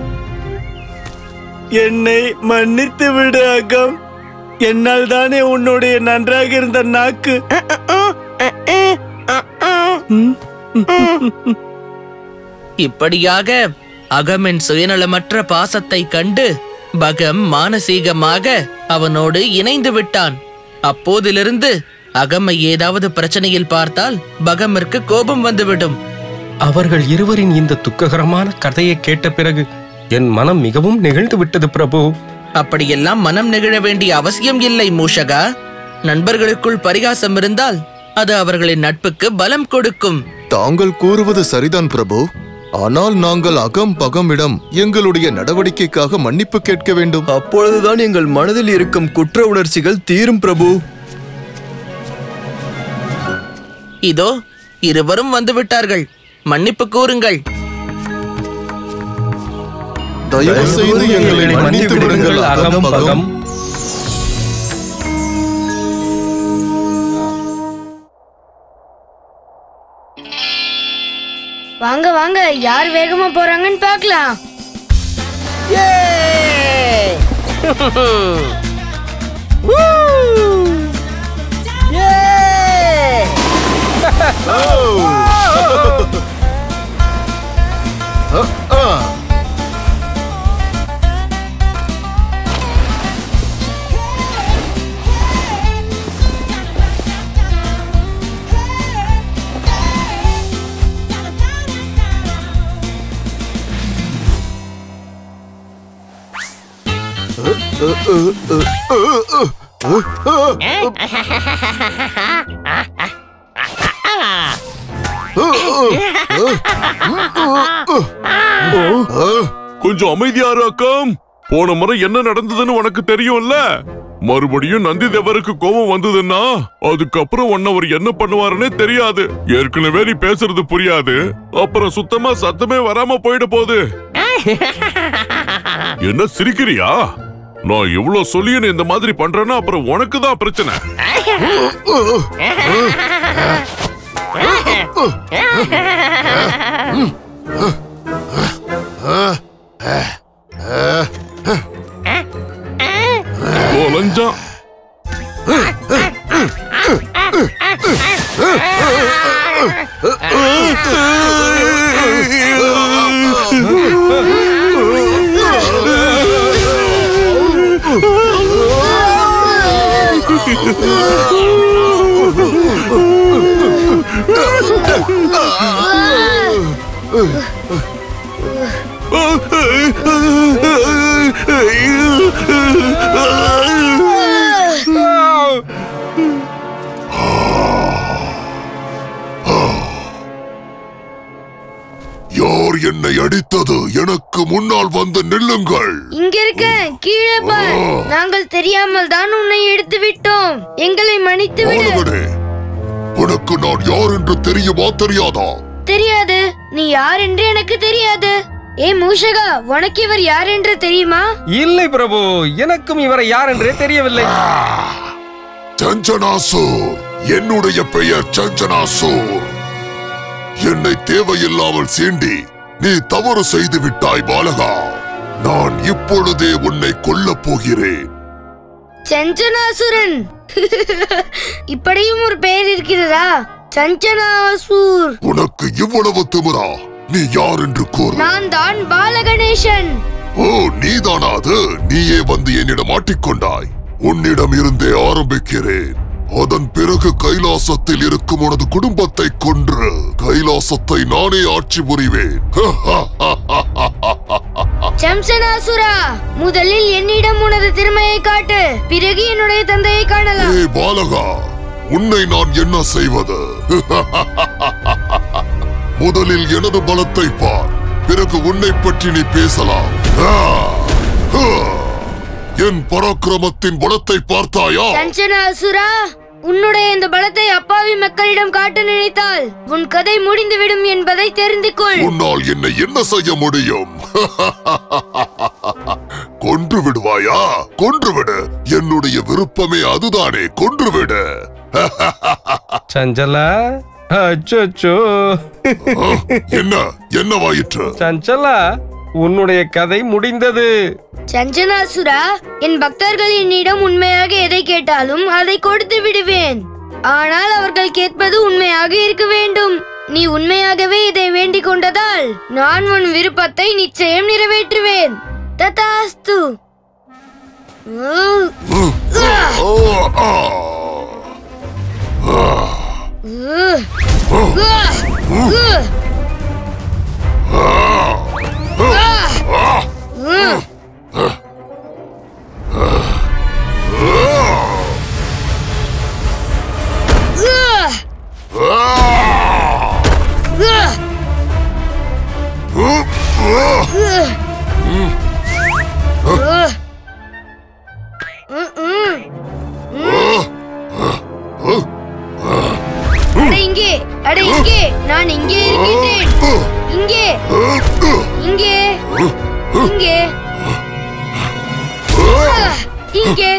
[SPEAKER 8] என்னை மன்னித்து விடு அகம் என்னால் தானே உன்னுடைய நன்றாக இருந்த நாக்கு ம்.
[SPEAKER 13] இப்படியாக அகமின் சுயநலமற்ற பாசத்தை கண்டு பகம் மானசீகமாக அவனோடு இணைந்து விட்டான் அப்போதிலிருந்து அகமை ஏதாவது பிரச்சனையில் பார்த்தால் பகமிற்கு கோபம் வந்துவிடும்
[SPEAKER 9] அவர்கள் இருவரின் இந்த துக்ககரமான கதையை கேட்ட பிறகு என் மனம் மிகவும் நெகிழ்ந்து விட்டது பிரபு
[SPEAKER 13] அப்படியெல்லாம் மனம் நெகிழ வேண்டிய அவசியம் இல்லை மூஷகா நண்பர்களுக்குள் பரிகாசம் இருந்தால் அது அவர்களின் நட்புக்கு பலம் கொடுக்கும்
[SPEAKER 3] தாங்கள் கூறுவது சரிதான் பிரபு ஆனால் நாங்கள் அகம் பகமிடம் எங்களுடைய நடவடிக்கைக்காக மன்னிப்பு கேட்க வேண்டும்
[SPEAKER 10] அப்பொழுதுதான் எங்கள் மனதில் இருக்கும் குற்ற உணர்ச்சிகள் தீரும் பிரபு
[SPEAKER 13] இதோ இருவரும் வந்து விட்டார்கள் மன்னிப்பு கூறுங்கள்
[SPEAKER 3] தயவு செய்து எங்களை மன்னித்து விடுங்கள் அகம் பகம்
[SPEAKER 1] வாங்க வாங்க யார் வேகமா போறாங்கன்னு பார்க்கலாம்
[SPEAKER 2] கொஞ்சம் அமைதியா இரு அக்கம் போன முறை என்ன நடந்ததுன்னு உனக்கு தெரியும்ல மறுபடியும் நந்தி தேவருக்கு கோபம் வந்ததுன்னா அதுக்கப்புறம் உன்னை அவர் என்ன பண்ணுவாருன்னே தெரியாது ஏற்கனவே நீ பேசுறது புரியாது அப்புறம் சுத்தமா சத்தமே வராம போயிட போகுது என்ன சிரிக்கிறியா நான் இவ்வளவு சொல்லியும் இந்த மாதிரி பண்றேன்னா அப்புறம் உனக்கு தான் பிரச்சனை ஒலஞ்சான்
[SPEAKER 12] யார் என்னை அடித்தது எனக்கு முன்னால் வந்து நில்லுங்கள்
[SPEAKER 1] இங்க இருக்க கீழே பார் நாங்கள் தெரியாமல் தான் உன்னை எடுத்து விட்டோம் எங்களை மன்னித்து விடு
[SPEAKER 12] பாலகனே உனக்கு நான் யார் என்று தெரியுமா தெரியாதா
[SPEAKER 1] தெரியாது நீ யார் என்று எனக்கு தெரியாது ஏ மூஷகா உனக்கு இவர் யார் என்று தெரியுமா
[SPEAKER 9] இல்லை பிரபு எனக்கும் இவரை யார் என்றே தெரியவில்லை
[SPEAKER 12] சஞ்சனாசூர் என்னுடைய பெயர் சஞ்சனாசூர் என்னை தேவையில்லாமல் சீண்டி நீ தவறு செய்து விட்டாய் பாலகா நான் இப்பொழுதே உன்னை கொல்லப் போகிறேன்
[SPEAKER 1] சஞ்சனாசுரன் இப்படியும் ஒரு பெயர் இருக்கிறதா சஞ்சனாசூர்
[SPEAKER 12] உனக்கு இவ்வளவு திமிரா நீ யார் என்று கூறு
[SPEAKER 1] நான் தான் பாலகணேசன்
[SPEAKER 12] ஓ நீதானா அது நீயே வந்து என்னிடம் மாட்டிக்கொண்டாய் உன்னிடம் இருந்தே ஆரம்பிக்கிறேன் அதன் பிறகு கைலாசத்தில் இருக்கும் உனது குடும்பத்தை கொன்று கைலாசத்தை நானே ஆட்சி புரிவேன்
[SPEAKER 1] சம்சனாசுரா முதலில் என்னிடம் உனது திறமையை காட்டு பிறகு என்னுடைய தந்தையை காணலாம்
[SPEAKER 12] ஏ பாலகா உன்னை நான் என்ன செய்வது முதலில் எனது பலத்தை பார் பிறகு உன்னை பற்றி நீ பேசலாம் ஆ! ஆ! என் பராக்கிரமத்தின் பலத்தை பார்த்தாயா
[SPEAKER 1] சஞ்சனாசுரா உன்னுடைய இந்த பலத்தை அப்பாவி மக்களிடம் காட்ட நினைத்தால் உன் கதை முடிந்துவிடும் என்பதை தெரிந்து கொள்
[SPEAKER 12] உன்னால் என்னை என்ன செய்ய முடியும் கொன்று விடுவாயா கொன்று விடு என்னுடைய விருப்பமே அதுதானே கொன்று விடு
[SPEAKER 9] சஞ்சலா அச்சோ
[SPEAKER 12] என்ன என்னவாயிற்று
[SPEAKER 9] சஞ்சலா உன்னுடைய கதை முடிந்தது
[SPEAKER 1] சஞ்சனாசுரா என் பக்தர்கள் என்னிடம் உண்மையாக எதை கேட்டாலும் அதை கொடுத்து விடுவேன் ஆனால் அவர்கள் கேட்பது உண்மையாக இருக்க வேண்டும் நீ உண்மையாகவே இதை வேண்டிக் கொண்டதால் நான் உன் விருப்பத்தை நிச்சயம் நிறைவேற்றுவேன் ததாஸ்து நான் இங்கே இருக்கின்றேன் இங்கே இங்கே இங்கே இங்கே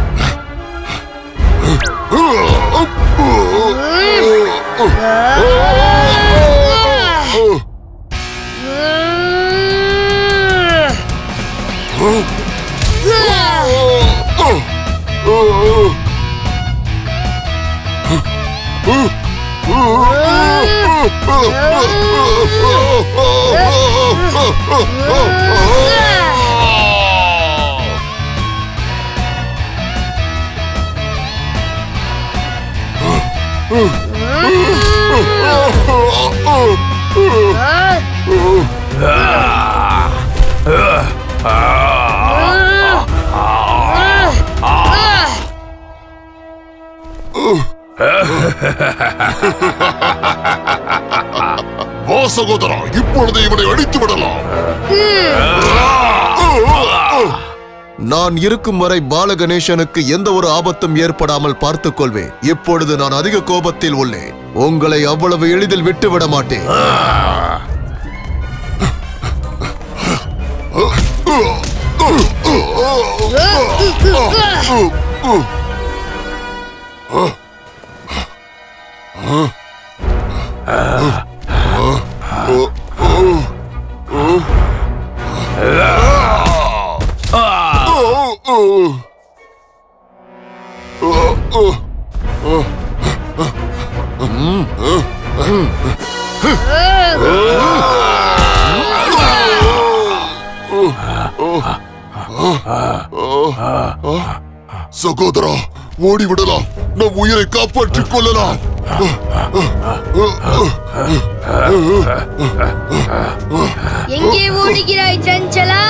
[SPEAKER 12] வா சகோதரா இப்பொழுது இவனை அடித்து விடலாம்
[SPEAKER 3] நான் இருக்கும் வரை பாலகணேசனுக்கு எந்த ஒரு ஆபத்தும் ஏற்படாமல் பார்த்துக் கொள்வேன் இப்பொழுது நான் அதிக கோபத்தில் உள்ளேன் உங்களை அவ்வளவு எளிதில் விட்டு விட மாட்டேன்
[SPEAKER 12] சகோதரா ஓடிவிடலாம் நம் உயிரை காப்பாற்றிக் கொள்ளலாம்
[SPEAKER 1] எங்கே ஓடுகிறாய் சஞ்சலா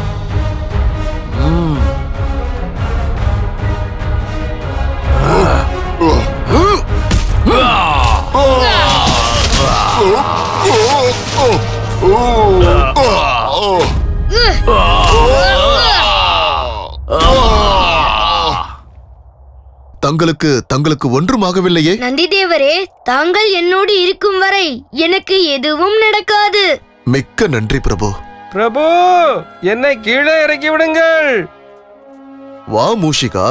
[SPEAKER 3] தங்களுக்கு தங்களுக்கு ஒன்றும் ஆகவில்லையே
[SPEAKER 1] நந்திதேவரே தாங்கள் என்னோடு இருக்கும் வரை எனக்கு எதுவும் நடக்காது
[SPEAKER 3] மிக்க நன்றி பிரபு
[SPEAKER 4] பிரபு என்னை கீழே இறக்கி விடுங்கள்
[SPEAKER 3] வா மூஷிகா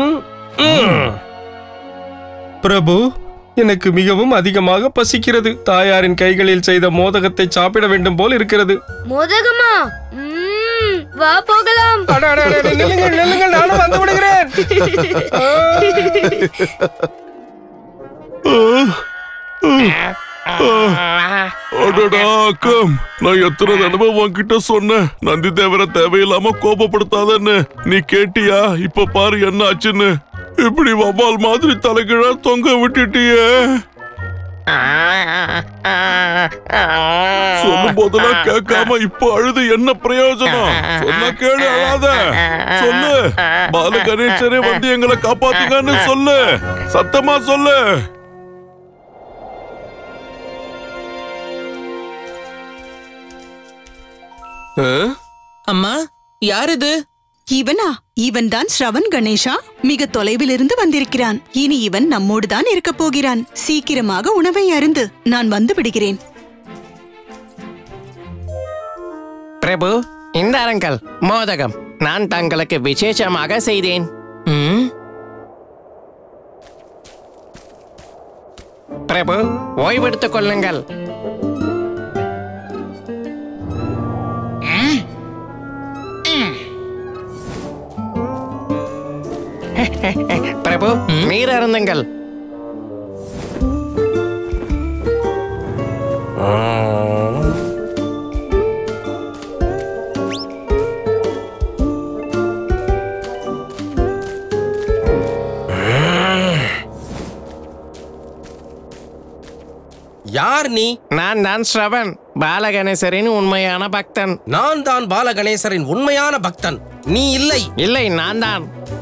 [SPEAKER 4] பிரபு எனக்கு மிகவும் அதிகமாக பசிக்கிறது தாயாரின் கைகளில் செய்த மோதகத்தை சாப்பிட வேண்டும் போல் இருக்கிறது
[SPEAKER 1] மோதகமா ம்ம், வா போகலாம்
[SPEAKER 4] அட, அட, அட, அட, நில்லுங்கள் நில்லுங்கள் நானும் வந்து விடுகிறேன்
[SPEAKER 2] அடடா அக்கம் நான் எத்தனை தடவை உன்கிட்ட சொன்னேன் நந்தி தேவரை தேவையில்லாம கோபப்படுத்தாதன்னு நீ கேட்டியா இப்ப பாரு என்ன ஆச்சுன்னு இப்படி வவ்வால் மாதிரி தலைகீழா தொங்க விட்டுட்டியே சொல்லும் போதெல்லாம் கேட்காம இப்ப அழுது என்ன பிரயோஜனம் சொன்னா கேளு அழாத சொல்லு பால கணேசரே வந்து எங்களை காப்பாத்துங்கன்னு சொல்லு சத்தமா சொல்லு
[SPEAKER 13] அம்மா யார் இது
[SPEAKER 6] இவனா இவன் தான் ஸ்ரவன் கணேஷா மிக தொலைவில் இருந்து வந்திருக்கிறான் இனி இவன் நம்மோடு தான் இருக்கப் போகிறான் சீக்கிரமாக உணவை அருந்து நான் வந்து விடுகிறேன்
[SPEAKER 14] பிரபு இந்த அரங்கல் மோதகம் நான் தங்களுக்கு விசேஷமாக செய்தேன்
[SPEAKER 13] ம்,
[SPEAKER 14] பிரபு ஓய்வெடுத்துக் கொள்ளுங்கள் பிரபு நீர் அருந்துங்கள்
[SPEAKER 9] யார் நீ
[SPEAKER 14] நான் தான் ஸ்ரவன் பாலகணேசரின் உண்மையான பக்தன்
[SPEAKER 9] நான் தான் பாலகணேசரின் உண்மையான பக்தன் நீ இல்லை
[SPEAKER 14] இல்லை நான் தான்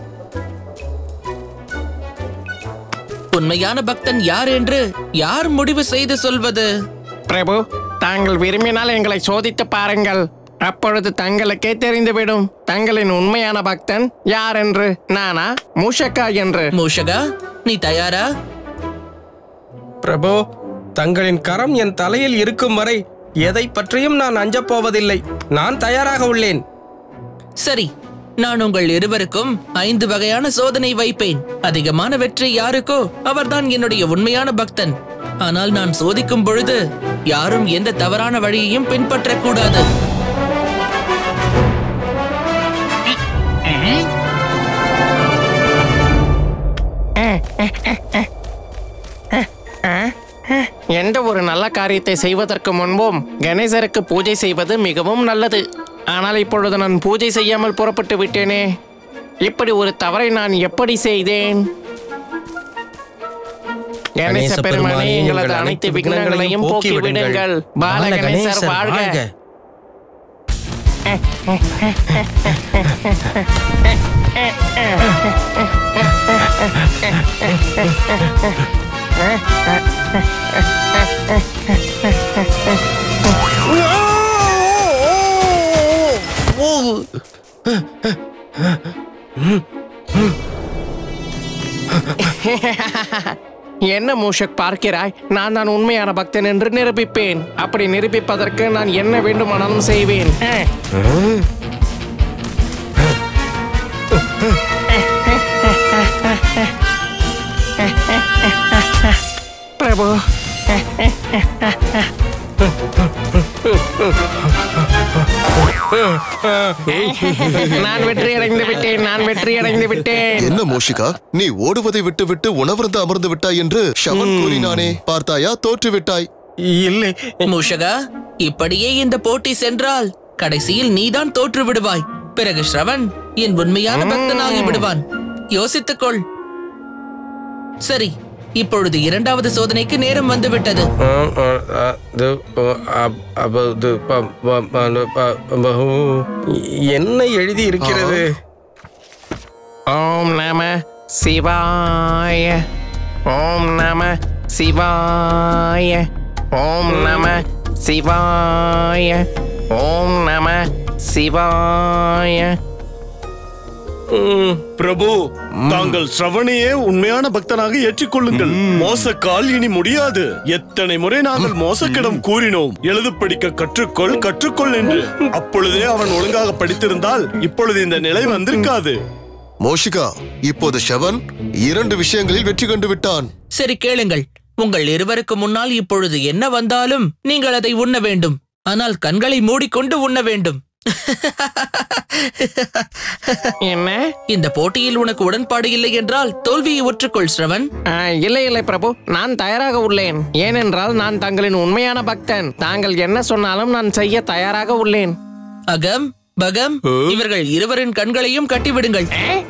[SPEAKER 13] உண்மையான பக்தன் யார் என்று யார் முடிவு செய்து சொல்வது
[SPEAKER 14] பிரபு தாங்கள் விரும்பினால் எங்களை சோதித்து பாருங்கள் அப்பொழுது தங்களுக்கே தெரிந்துவிடும் தங்களின் உண்மையான பக்தன் யார் என்று நானா மூஷக்கா என்று
[SPEAKER 13] மூஷகா நீ தயாரா
[SPEAKER 4] பிரபு
[SPEAKER 9] தங்களின் கரம் என் தலையில் இருக்கும் வரை எதை பற்றியும் நான் அஞ்சப் போவதில்லை நான் தயாராக உள்ளேன்
[SPEAKER 13] சரி நான் உங்கள் இருவருக்கும் ஐந்து வகையான சோதனை வைப்பேன் அதிகமான வெற்றி யாருக்கோ அவர்தான் என்னுடைய உண்மையான பக்தன் ஆனால் நான் சோதிக்கும் பொழுது யாரும் எந்த தவறான வழியையும் பின்பற்றக்கூடாது
[SPEAKER 14] எந்த ஒரு நல்ல காரியத்தை செய்வதற்கு முன்பும் கணேசருக்கு பூஜை செய்வது மிகவும் நல்லது ஆனால் இப்பொழுது நான் பூஜை செய்யாமல் புறப்பட்டு விட்டேனே இப்படி ஒரு தவறை நான் எப்படி செய்தேன் கணேச பெருமானே எங்களது அனைத்து விக்னங்களையும் போக்கி விடுங்கள் பால கணேசர் வாழ்க என்ன மூஷக் பார்க்கிறாய் நான் தான் உண்மையான பக்தன் என்று நிரூபிப்பேன் அப்படி நிரூபிப்பதற்கு நான் என்ன வேண்டுமானாலும் செய்வேன் பிரபு நான் வெற்றி அடைந்து விட்டேன் நான் வெற்றி அடைந்து விட்டேன்
[SPEAKER 3] என்ன மோஷிகா நீ ஓடுவதை விட்டுவிட்டு உணவருந்து அமர்ந்து விட்டாய் என்று ஷவன் கூறினானே பார்த்தாயா தோற்று விட்டாய்
[SPEAKER 9] இல்லை
[SPEAKER 13] மூஷகா இப்படியே இந்த போட்டி சென்றால் கடைசியில் நீதான் தோற்று விடுவாய் பிறகு ஸ்ரவன் என் உண்மையான பக்தனாகி விடுவான் யோசித்துக்கொள் சரி இப்பொழுது இரண்டாவது சோதனைக்கு நேரம் வந்து விட்டது
[SPEAKER 9] என்ன எழுதி இருக்கிறது
[SPEAKER 14] ஓம் நம சிவாய ஓம் நம சிவாய ஓம் நம சிவாய ஓம் நம சிவாய
[SPEAKER 8] பிரபு தாங்கள் ஸ்ரவணையே உண்மையான பக்தனாக ஏற்றுக்கொள்ளுங்கள் மோசக்கால் இனி முடியாது எத்தனை முறை நாங்கள் மோசக்கிடம் கூறினோம் எழுது படிக்க கற்றுக்கொள் கற்றுக்கொள் என்று அப்பொழுதே அவன் ஒழுங்காக படித்திருந்தால் இப்பொழுது இந்த நிலை வந்திருக்காது
[SPEAKER 3] மோஷிகா இப்போது ஷவன் இரண்டு விஷயங்களில் வெற்றி கண்டு விட்டான்
[SPEAKER 13] சரி கேளுங்கள் உங்கள் இருவருக்கு முன்னால் இப்பொழுது என்ன வந்தாலும் நீங்கள் அதை உண்ண வேண்டும் ஆனால் கண்களை மூடிக்கொண்டு உண்ண வேண்டும்
[SPEAKER 14] என்ன
[SPEAKER 13] இந்த போட்டியில் உனக்கு உடன்பாடு இல்லை என்றால் தோல்வியை ஒற்றுக்கொள் ஸ்ரவன்
[SPEAKER 14] ஆ, இல்லை இல்லை பிரபு நான் தயாராக உள்ளேன் ஏனென்றால் நான் தங்களின் உண்மையான பக்தன் தாங்கள் என்ன சொன்னாலும் நான் செய்ய தயாராக உள்ளேன்
[SPEAKER 13] அகம் பகம் இவர்கள் இருவரின் கண்களையும் கட்டிவிடுங்கள்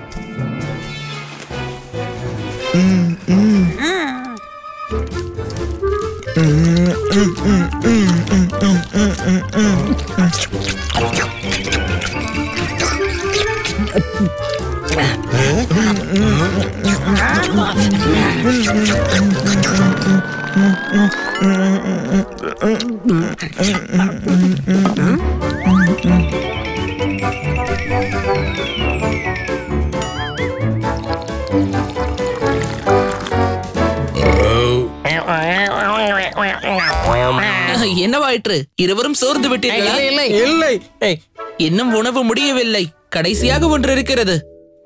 [SPEAKER 13] என்னவாயிற்று இருவரும் சோர்ந்து விட்டீர்களா
[SPEAKER 14] இல்லை, இல்லை.
[SPEAKER 9] இல்லை
[SPEAKER 13] இன்னும் உணவு முடியவில்லை கடைசியாக ஒன்று இருக்கிறது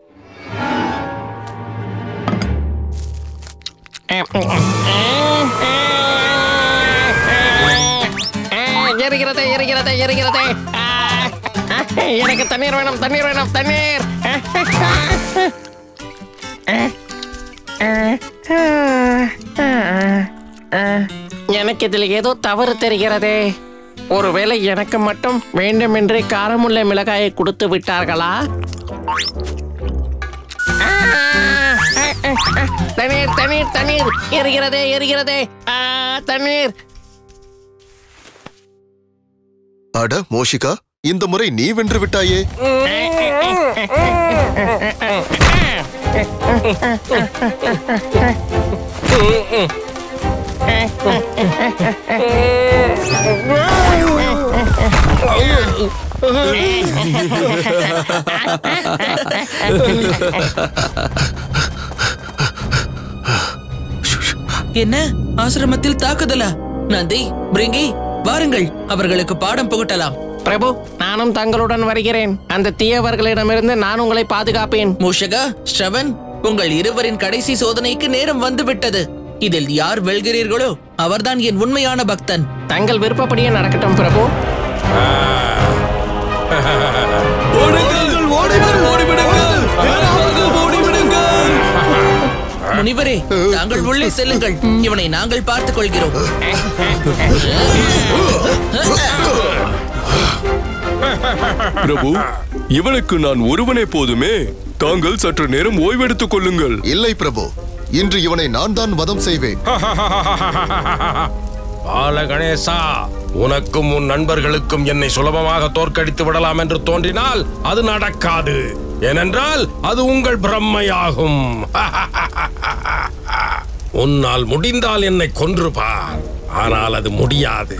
[SPEAKER 14] எரிகிறது எரிகிறது எரிகிறது ஆ, ஆ, எனக்கு தண்ணீர் வேணும் தண்ணீர் வேணும் தண்ணீர் எனக்கு இதில் ஏதோ தவறு தெரிகிறதே ஒருவேளை எனக்கு மட்டும் வேண்டுமென்றே காரமுள்ள மிளகாயை கொடுத்து விட்டார்களா ஆ, ஆ, ஆ, ஆ, தண்ணீர் தண்ணீர் தண்ணீர் எரிகிறதே எரிகிறதே ஆ, தண்ணீர்
[SPEAKER 3] அட மோஷிகா இந்த முறை நீ வென்று விட்டாயே
[SPEAKER 13] என்ன ஆசிரமத்தில் தாக்குதலா நந்தி பிரிங்கி வாருங்கள் அவர்களுக்கு பாடம் புகட்டலாம்
[SPEAKER 14] பிரபு நானும் தங்களுடன் வருகிறேன் அந்த தீயவர்களிடமிருந்து நான் உங்களை பாதுகாப்பேன்
[SPEAKER 13] மூஷகா ஸ்ரவன் உங்கள் இருவரின் கடைசி சோதனைக்கு நேரம் வந்துவிட்டது இதில் யார் வெல்கிறீர்களோ அவர்தான் என் உண்மையான பக்தன்
[SPEAKER 14] தங்கள் விருப்பப்படியே நடக்கட்டும் பிரபு
[SPEAKER 13] முனிவரே தாங்கள் உள்ளே செல்லுங்கள் இவனை நாங்கள் பார்த்துக் கொள்கிறோம்
[SPEAKER 5] பிரபு இவனுக்கு நான் ஒருவனே போதுமே தாங்கள் சற்று நேரம் ஓய்வெடுத்துக் கொள்ளுங்கள்
[SPEAKER 3] இல்லை பிரபு இன்று இவனை நான் தான் வதம் செய்வேன்
[SPEAKER 9] பாலகணேசா உனக்கும் உன் நண்பர்களுக்கும் என்னை சுலபமாக தோற்கடித்து விடலாம் என்று தோன்றினால் அது நடக்காது ஏனென்றால் அது உங்கள் பிரம்மையாகும் உன்னால் முடிந்தால் என்னை கொன்று பார் ஆனால் அது முடியாது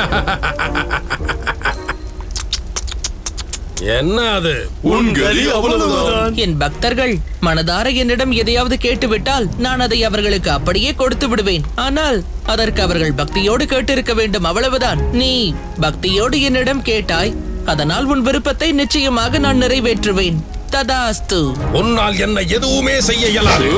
[SPEAKER 9] என்ன அது
[SPEAKER 5] உன் கதி அவ்வளவுதான்
[SPEAKER 13] என் பக்தர்கள் மனதார என்னிடம் எதையாவது கேட்டுவிட்டால் நான் அதை அவர்களுக்கு அப்படியே கொடுத்து விடுவேன் ஆனால் அதற்கு அவர்கள் பக்தியோடு கேட்டிருக்க வேண்டும் அவ்வளவுதான் நீ பக்தியோடு என்னிடம் கேட்டாய் அதனால் உன் விருப்பத்தை நிச்சயமாக நான் நிறைவேற்றுவேன் ததாஸ்து
[SPEAKER 9] உன்னால் என்ன எதுவுமே செய்ய இயலாது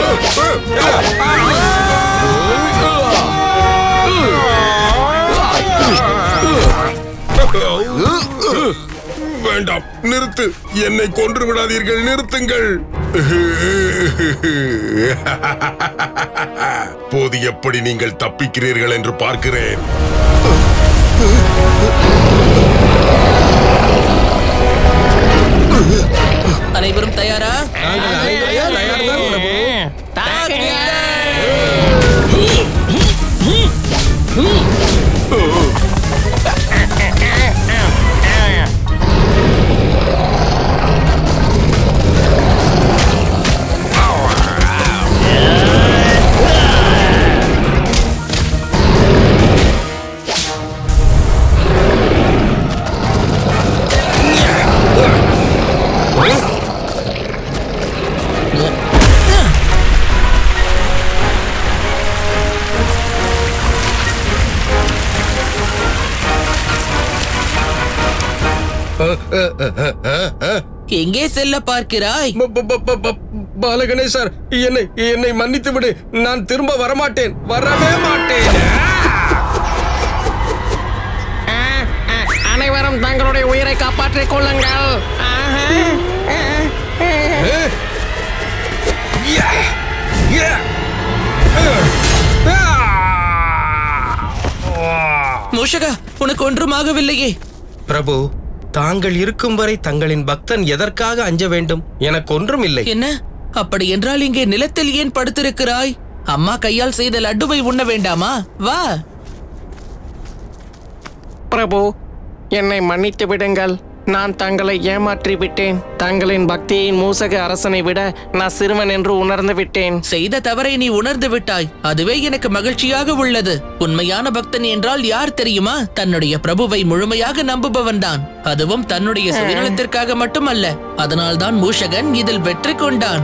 [SPEAKER 9] வேண்டாம் நிறுத்து என்னை கொன்று விடாதீர்கள் நிறுத்துங்கள் போது எப்படி நீங்கள் தப்பிக்கிறீர்கள் என்று பார்க்கிறேன்
[SPEAKER 13] அனைவரும் தயாரா எங்கே செல்ல பார்க்கிறாய்
[SPEAKER 4] பாலகணேசர் என்னை என்னை மன்னித்து விடு நான் திரும்ப வரமாட்டேன் வரவே மாட்டேன்
[SPEAKER 14] அனைவரும் தங்களுடைய உயிரை காப்பாற்றிக் கொள்ளுங்கள் ஆஹா.
[SPEAKER 13] மூஷகா உனக்கு ஒன்றுமாகவில்லையே
[SPEAKER 9] பிரபு தாங்கள் இருக்கும் வரை தங்களின் பக்தன் எதற்காக அஞ்ச வேண்டும் எனக்கு ஒன்றும் இல்லை
[SPEAKER 13] என்ன அப்படி என்றால் இங்கே நிலத்தில் ஏன் படுத்திருக்கிறாய் அம்மா கையால் செய்த லட்டுவை உண்ண வேண்டாமா வா
[SPEAKER 14] பிரபு என்னை மன்னித்து விடுங்கள் நான் தங்களை ஏமாற்றி விட்டேன் தங்களின் பக்தியின் மூசக அரசனை விட நான் சிறுவன் என்று உணர்ந்து விட்டேன்
[SPEAKER 13] செய்த தவறை நீ உணர்ந்து விட்டாய் அதுவே எனக்கு மகிழ்ச்சியாக உள்ளது உண்மையான பக்தன் என்றால் யார் தெரியுமா தன்னுடைய பிரபுவை முழுமையாக நம்புபவன் தான் அதுவும் தன்னுடைய சுயநலத்திற்காக மட்டுமல்ல அதனால்தான் மூஷகன் இதில் வெற்றி கொண்டான்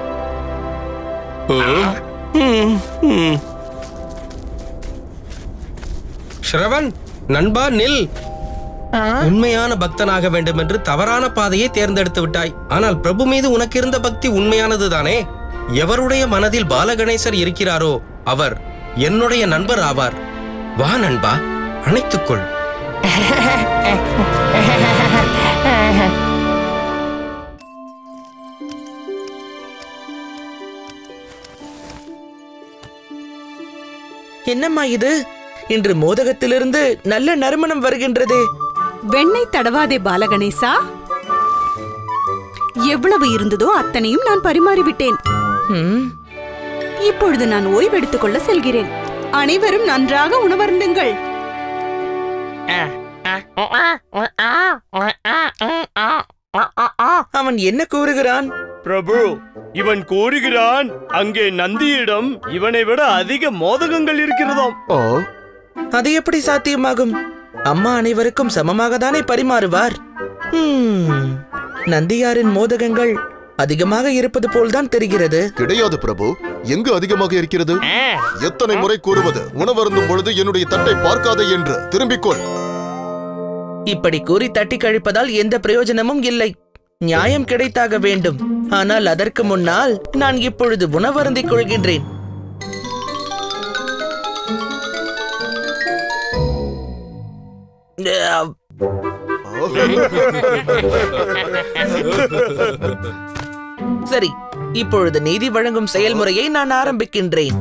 [SPEAKER 9] ஸ்ரவன் நண்பா நில் உண்மையான பக்தனாக வேண்டும் என்று தவறான பாதையை தேர்ந்தெடுத்து விட்டாய் ஆனால் பிரபு மீது உனக்கு இருந்த பக்தி உண்மையானதுதானே எவருடைய மனதில் பாலகணேசர் இருக்கிறாரோ அவர் என்னுடைய நண்பர் ஆவார் வா நண்பா அணைத்துக்கொள்
[SPEAKER 13] என்னம்மா இது இன்று மோதகத்திலிருந்து நல்ல நறுமணம் வருகின்றதே
[SPEAKER 6] வெண்ணெய் தடவாதே பாலகணேசா எவ்வளவு இருந்ததோ அத்தனையும் நான் பரிமாறிவிட்டேன் இப்பொழுது நான் ஓய்வெடுத்துக் கொள்ள செல்கிறேன் அனைவரும் நன்றாக உணவருந்துங்கள்
[SPEAKER 13] அவன் என்ன கூறுகிறான்
[SPEAKER 8] பிரபு இவன் கூறுகிறான் அங்கே நந்தியிடம் இவனை விட அதிக மோதகங்கள் இருக்கிறதாம்
[SPEAKER 13] அது எப்படி சாத்தியமாகும் அம்மா அனைவருக்கும் சமமாக தானே பரிமாறுவார் ஹம், நந்தியாரின் மோதகங்கள் அதிகமாக இருப்பது போல்தான் தெரிகிறது
[SPEAKER 3] கிடையாது பிரபு எங்கு அதிகமாக இருக்கிறது எத்தனை முறை கூறுவது உணவருந்தும் பொழுது என்னுடைய தட்டை பார்க்காதே என்று திரும்பிக் கொள்
[SPEAKER 13] இப்படி கூறி தட்டி கழிப்பதால் எந்த பிரயோஜனமும் இல்லை நியாயம் கிடைத்தாக வேண்டும் ஆனால் அதற்கு முன்னால் நான் இப்பொழுது உணவருந்திக் கொள்கின்றேன் அஹ், சரி இப்பொழுது நீதி வழங்கும் செயல்முறையை நான் ஆரம்பிக்கின்றேன்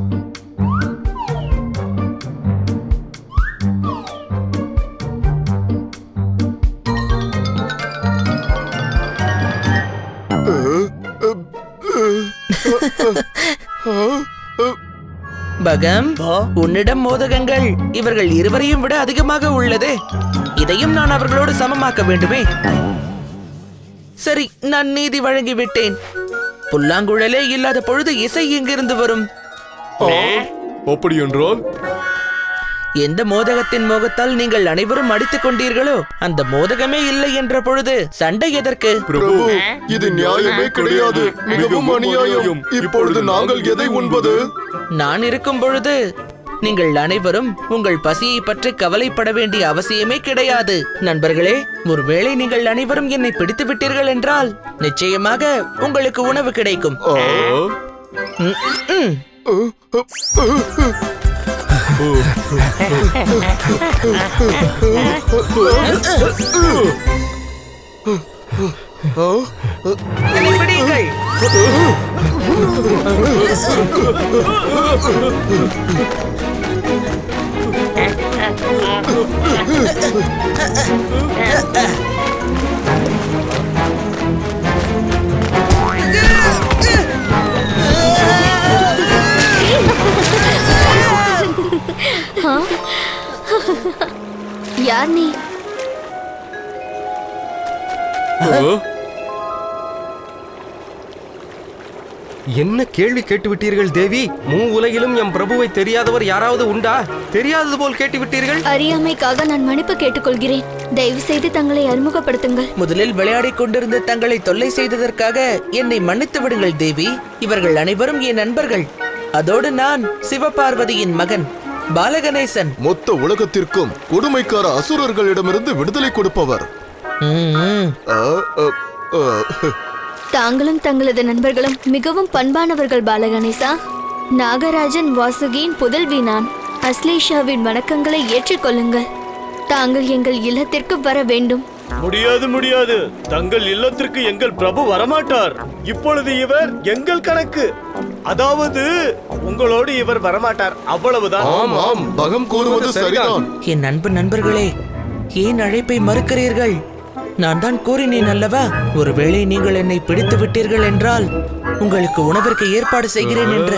[SPEAKER 13] பகம் உன்னிடம் மோதகங்கள் இவர்கள் இருவரையும் விட அதிகமாக உள்ளதே இதையும் நான் அவர்களோடு சமமாக்க வேண்டுமே சரி நான் நீதி வழங்கிவிட்டேன் புல்லாங்குழலே இல்லாத பொழுது இசை எங்கிருந்து வரும்
[SPEAKER 5] அப்படி என்றால்
[SPEAKER 13] எந்த மோதகத்தின் மோகத்தால் நீங்கள் அனைவரும் அடித்துக் கொண்டீர்களோ அந்த மோதகமே இல்லை என்ற பொழுது சண்டை எதற்கு
[SPEAKER 3] பிரபு இது நியாயமே கிடையாது மிகவும் அநியாயம் இப்பொழுது நாங்கள் எதை உண்பது
[SPEAKER 13] நான் இருக்கும் பொழுது நீங்கள் அனைவரும் உங்கள் பசியை பற்றி கவலைப்பட வேண்டிய அவசியமே கிடையாது நண்பர்களே ஒருவேளை நீங்கள் அனைவரும் என்னை பிடித்து விட்டீர்கள் என்றால் நிச்சயமாக உங்களுக்கு உணவு கிடைக்கும் ம், ம். என்னை பிடியுங்கள்.
[SPEAKER 15] ஆ? யார் நீ
[SPEAKER 4] என்ன கேள்வி கேட்டு விட்டீர்கள் தேவி மூ உலகிலும் எம் பிரபுவை தெரியாதவர் யாராவது உண்டா தெரியாதது போல் கேட்டு விட்டீர்கள்
[SPEAKER 15] அறியாமைக்காக நான் மன்னிப்பு கேட்டுக்கொள்கிறேன் தயவு செய்து தங்களை அறிமுகப்படுத்துங்கள்
[SPEAKER 13] முதலில் விளையாடிக் கொண்டிருந்த தங்களை தொல்லை செய்ததற்காக என்னை மன்னித்து விடுங்கள் தேவி இவர்கள் அனைவரும் என் நண்பர்கள் அதோடு நான் சிவபார்வதியின் மகன் பாலகணேசன்
[SPEAKER 3] மொத்த உலகத்திற்கும் கொடுமைக்கார அசுரர்களிடமிருந்து விடுதலை கொடுப்பவர் ஆ, அ, அ,
[SPEAKER 15] தாங்களும் தங்களது நண்பர்களும் மிகவும் பண்பானவர்கள் பாலகணேசா நாகராஜன் வாசுகியின் புதல்வி நான் அஸ்லேஷாவின் வணக்கங்களை ஏற்றுக்கொள்ளுங்கள் தாங்கள் எங்கள் இல்லத்திற்கு வர வேண்டும்
[SPEAKER 8] முடியாது முடியாது தங்கள் இல்லத்திற்கு எங்கள் பிரபு வரமாட்டார் இப்பொழுது இவர் எங்கள் கணக்கு அதாவது உங்களோடு இவர் வரமாட்டார் அவ்வளவுதான்
[SPEAKER 3] ஆம் ஆம் பகம் கூறுவது சரிதான்
[SPEAKER 13] என் அன்பு நண்பர்களே ஏன் அழைப்பை மறுக்கிறீர்கள் நான் தான் கூறினேன் அல்லவா ஒருவேளை நீங்கள் என்னை பிடித்து விட்டீர்கள் என்றால் உங்களுக்கு உணவிற்கு ஏற்பாடு செய்கிறேன் என்று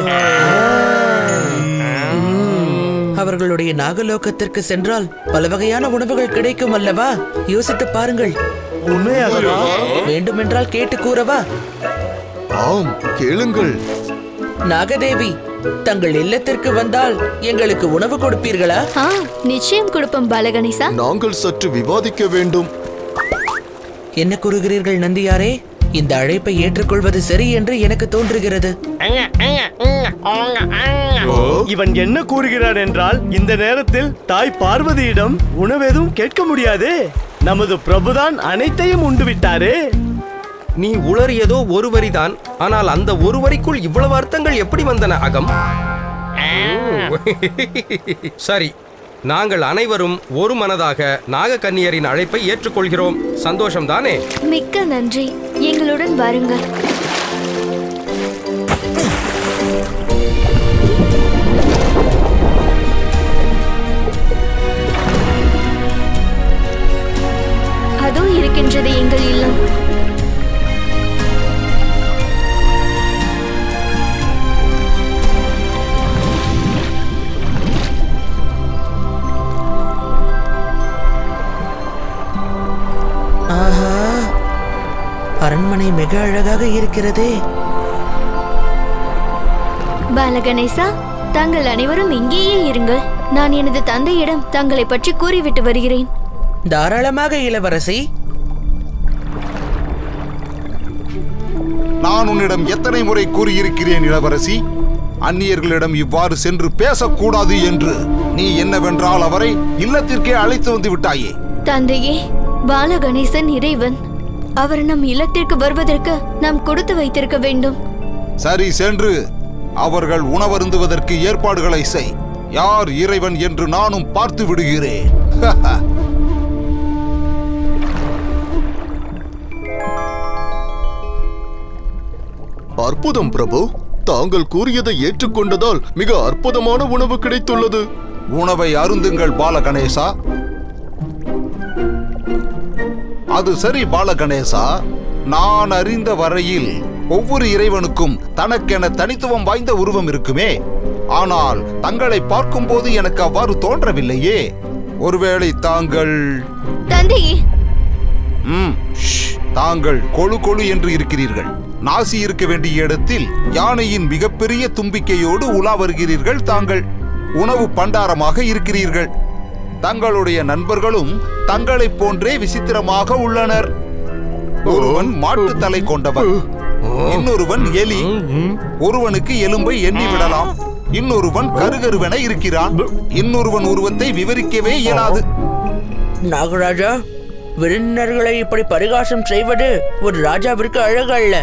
[SPEAKER 13] அவர்களுடைய நாகலோகத்திற்கு சென்றால் பல வகையான உணவுகள் கிடைக்கும் அல்லவா யோசித்து பாருங்கள்
[SPEAKER 8] உண்மையாகவா?
[SPEAKER 13] வேண்டுமென்றால் கேட்டு கூறவா
[SPEAKER 3] ஆம் கேளுங்கள்
[SPEAKER 13] நாகதேவி தங்கள் இல்லத்திற்கு வந்தால் எங்களுக்கு உணவு கொடுப்பீர்களா
[SPEAKER 15] ஆ நிச்சயம் கொடுப்போம் பாலகணேசா
[SPEAKER 3] நாங்கள் சற்று விவாதிக்க வேண்டும்
[SPEAKER 13] என்ன கூறுகிறீர்கள் நந்தியாரே இந்த அழைப்பை ஏற்றுக்கொள்வது சரி என்று எனக்கு தோன்றுகிறது
[SPEAKER 8] இவன் என்ன கூறுகிறான் என்றால் இந்த நேரத்தில் தாய் பார்வதியிடம் உணவெதும் கேட்க முடியாதே நமது பிரபுதான் அனைத்தையும் உண்டு விட்டாரே
[SPEAKER 4] நீ உளறியதோ ஒரு வரிதான் ஆனால் அந்த ஒரு வரிக்குள் இவ்வளவு அர்த்தங்கள் எப்படி வந்தன அகம் சரி நாங்கள் அனைவரும் ஒரு மனதாக நாகக்கன்னியரின் அழைப்பை ஏற்றுக்கொள்கிறோம் சந்தோஷம் தானே
[SPEAKER 15] மிக்க நன்றி எங்களுடன் வாருங்கள் அதோ இருக்கின்றது எங்கள் இல்லம்
[SPEAKER 13] ஆஹா அரண்மனை மிக அழகாக இருக்கிறதே
[SPEAKER 15] பாலகணேசா தாங்கள் அனைவரும் இங்கேயே இருங்கள் நான் எனது தந்தையிடம் தங்களை பற்றி கூறிவிட்டு வருகிறேன்
[SPEAKER 13] தாராளமாக இளவரசி
[SPEAKER 16] நான் உன்னிடம் எத்தனை முறை கூறியிருக்கிறேன் இளவரசி அந்நியர்களிடம் இவ்வாறு சென்று பேசக்கூடாது என்று நீ என்னவென்றால் அவரை இல்லத்திற்கே அழைத்து வந்து விட்டாயே
[SPEAKER 15] தந்தையே பாலகணேசன் இறைவன் அவர் நம் இல்லத்திற்கு வருவதற்கு நாம் கொடுத்து வைத்திருக்க வேண்டும்
[SPEAKER 16] சரி சென்று அவர்கள் உணவருந்துவதற்கு ஏற்பாடுகளை செய் யார் இறைவன் என்று நானும் பார்த்து விடுகிறேன்
[SPEAKER 3] அற்புதம் பிரபு தாங்கள் கூறியதை ஏற்றுக்கொண்டதால் மிக அற்புதமான உணவு கிடைத்துள்ளது
[SPEAKER 16] உணவை அருந்துங்கள் பாலகணேசா அது சரி பாலகணேசா நான் அறிந்த வரையில் ஒவ்வொரு இறைவனுக்கும் தனக்கென தனித்துவம் வாய்ந்த உருவம் இருக்குமே ஆனால் தங்களை பார்க்கும்போது எனக்கு அவ்வாறு தோன்றவில்லையே ஒருவேளை தாங்கள்
[SPEAKER 15] தந்தையே
[SPEAKER 16] ம், ஷ், தாங்கள் கொழு கொழு என்று இருக்கிறீர்கள் நாசி இருக்க வேண்டிய இடத்தில் யானையின் மிகப்பெரிய தும்பிக்கையோடு உலா வருகிறீர்கள் தாங்கள் உணவு பண்டாரமாக இருக்கிறீர்கள் தங்களுடைய நண்பர்களும் தங்களைப் போன்றே விசித்திரமாக உள்ளனர் ஒருவன் மாட்டு தலை கொண்டவன் இன்னொருவன் எலி ஒருவனுக்கு எலும்பை எண்ணி விடலாம் இன்னொருவன் கருகருவென இருக்கிறான் இன்னொருவன் உருவத்தை விவரிக்கவே இயலாது
[SPEAKER 13] நாகராஜா விருந்தினர்களை இப்படி பரிகாசம் செய்வது ஒரு ராஜாவிற்கு அழகல்ல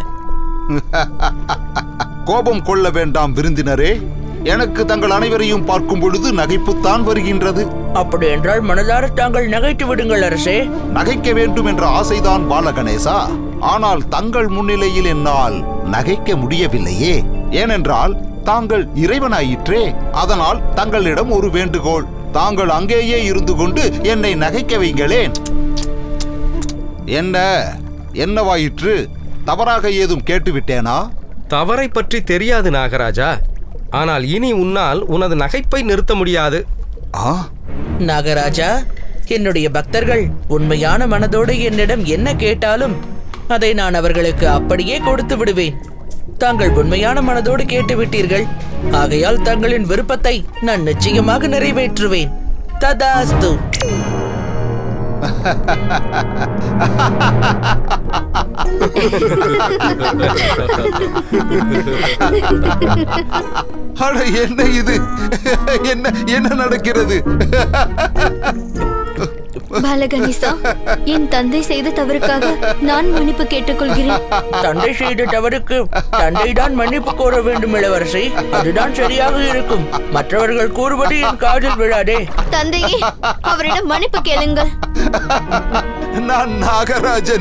[SPEAKER 16] கோபம் கொள்ள வேண்டாம் விருந்தினரே எனக்கு தங்கள் அனைவரையும் பார்க்கும் பொழுது நகைப்புத்தான் வருகின்றது
[SPEAKER 13] அப்படி என்றால் மனதார தாங்கள் நகைத்து விடுங்கள் அரசே
[SPEAKER 16] நகைக்க வேண்டும் என்ற ஆசைதான் பாலகணேசா ஆனால் தங்கள் முன்னிலையில் என்னால் நகைக்க முடியவில்லையே ஏனென்றால் தாங்கள் இறைவனாயிற்றே அதனால் தங்களிடம் ஒரு வேண்டுகோள் தாங்கள் அங்கேயே இருந்து கொண்டு என்னை நகைக்க வைங்களேன் என்ன என்னவாயிற்று தவறாக ஏதும் கேட்டுவிட்டேனா
[SPEAKER 4] தவறை பற்றி தெரியாது நாகராஜா ஆனால் இனி உன்னால் உனது நகைப்பை நிறுத்த முடியாது
[SPEAKER 13] நாகராஜா என்னுடைய பக்தர்கள் உண்மையான மனதோடு என்னிடம் என்ன கேட்டாலும் அதை நான் அவர்களுக்கு அப்படியே கொடுத்து விடுவேன் தாங்கள் உண்மையான மனதோடு கேட்டு விட்டீர்கள் ஆகையால் தங்களின் விருப்பத்தை நான் நிச்சயமாக நிறைவேற்றுவேன் ததாஸ்து
[SPEAKER 16] அட என்ன இது என்ன என்ன நடக்கிறது
[SPEAKER 15] பாலகணேசா என் தந்தை செய்த தவறுக்காக நான் மன்னிப்பு கேட்டுக்கொள்கிறேன்
[SPEAKER 13] தந்தை செய்த தவறுக்கு தந்தை தான் மன்னிப்பு கோர வேண்டும் இளவரசி அதுதான் சரியாக இருக்கும் மற்றவர்கள் கூறுவது என் காதில் விழாதே
[SPEAKER 15] தந்தையே அவரிடம் மன்னிப்பு கேளுங்கள்
[SPEAKER 16] நான் நாகராஜன்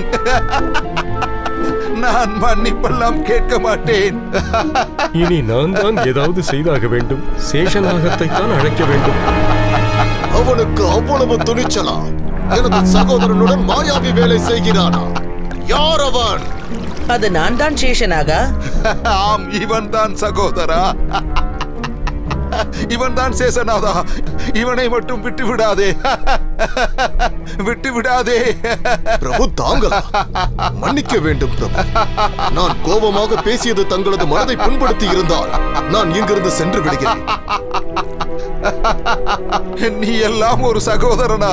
[SPEAKER 16] நான் மன்னிப்பெல்லாம் கேட்க மாட்டேன்
[SPEAKER 5] இனி நான் தான் ஏதாவது செய்தாக வேண்டும் சேஷநாகத்தை தான் அழைக்க வேண்டும்
[SPEAKER 3] அவனுக்கு அவ்வளவு துணிச்சலா எனது சகோதரனுடன் மாயாவி வேலை செய்கிறானா யார் அவன்
[SPEAKER 13] அது நான் தான் சேஷனாகா
[SPEAKER 16] ஆம் இவன் தான் சகோதரா இவன் தான் சேசநாதா இவனை மட்டும் விட்டு விடாதே விட்டு விடாதே
[SPEAKER 3] பிரபு தாங்களா மன்னிக்க வேண்டும் பிரபு நான் கோபமாக பேசியது தங்களது மனதை புண்படுத்தி இருந்தால் நான் இங்கிருந்து சென்று விடுகிறேன்
[SPEAKER 16] நீ எல்லாம் ஒரு சகோதரனா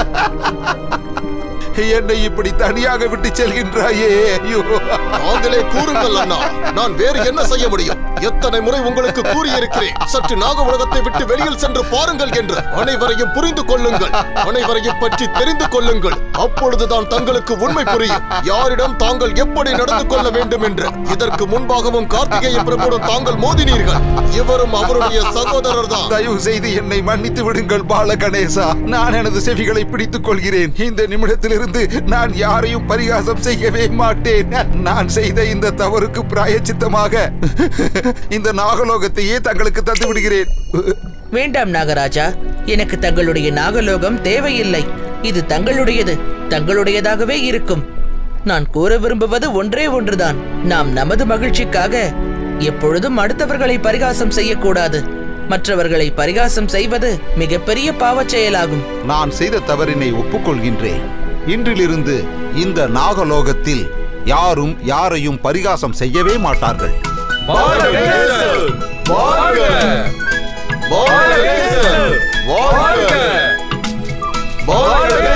[SPEAKER 16] என்னை இப்படி தனியாக விட்டு செல்கின்றாயே ஐயோ
[SPEAKER 3] தாங்களே கூறுங்கள் அண்ணா நான் வேறு என்ன செய்ய முடியும் எத்தனை முறை உங்களுக்கு கூறியிருக்கிறேன் சற்று நாக உலகத்தை விட்டு வெளியில் சென்று பாருங்கள் என்று அனைவரையும் புரிந்து கொள்ளுங்கள் அனைவரையும் பற்றி தெரிந்து கொள்ளுங்கள் அப்பொழுதுதான் தங்களுக்கு உண்மை புரியும் யாரிடம் தாங்கள் எப்படி நடந்து கொள்ள வேண்டும் என்று இதற்கு முன்பாகவும் கார்த்திகேய பிரபுடன் தாங்கள் மோதினீர்கள் இவரும் அவருடைய சகோதரர் தான்
[SPEAKER 16] தயவு செய்து என்னை மன்னித்து விடுங்கள் பால கணேசா நான் எனது செவிகளை பிடித்துக் கொள்கிறேன் இந்த நிமிடத்திலிருந்து நான் யாரையும் பரிகாசம் செய்யவே மாட்டேன் நான் செய்த இந்த தவறுக்கு பிராயச்சித்தமாக இந்த நாகலோகத்தையே தங்களுக்கு தந்து விடுகிறேன்
[SPEAKER 13] வேண்டாம் நாகராஜா எனக்கு தங்களுடைய நாகலோகம் தேவையில்லை இது தங்களுடையது தங்களுடையதாகவே இருக்கும் நான் கூற விரும்புவது ஒன்றே ஒன்றுதான் நாம் நமது மகிழ்ச்சிக்காக எப்பொழுதும் அடுத்தவர்களை பரிகாசம் செய்யக்கூடாது மற்றவர்களை பரிகாசம் செய்வது மிகப்பெரிய பாவச் செயலாகும்
[SPEAKER 16] நான் செய்த தவறினை ஒப்புக்கொள்கின்றேன் இன்றிலிருந்து இந்த நாகலோகத்தில் யாரும் யாரையும் பரிகாசம் செய்யவே மாட்டார்கள்
[SPEAKER 3] வாழ்க!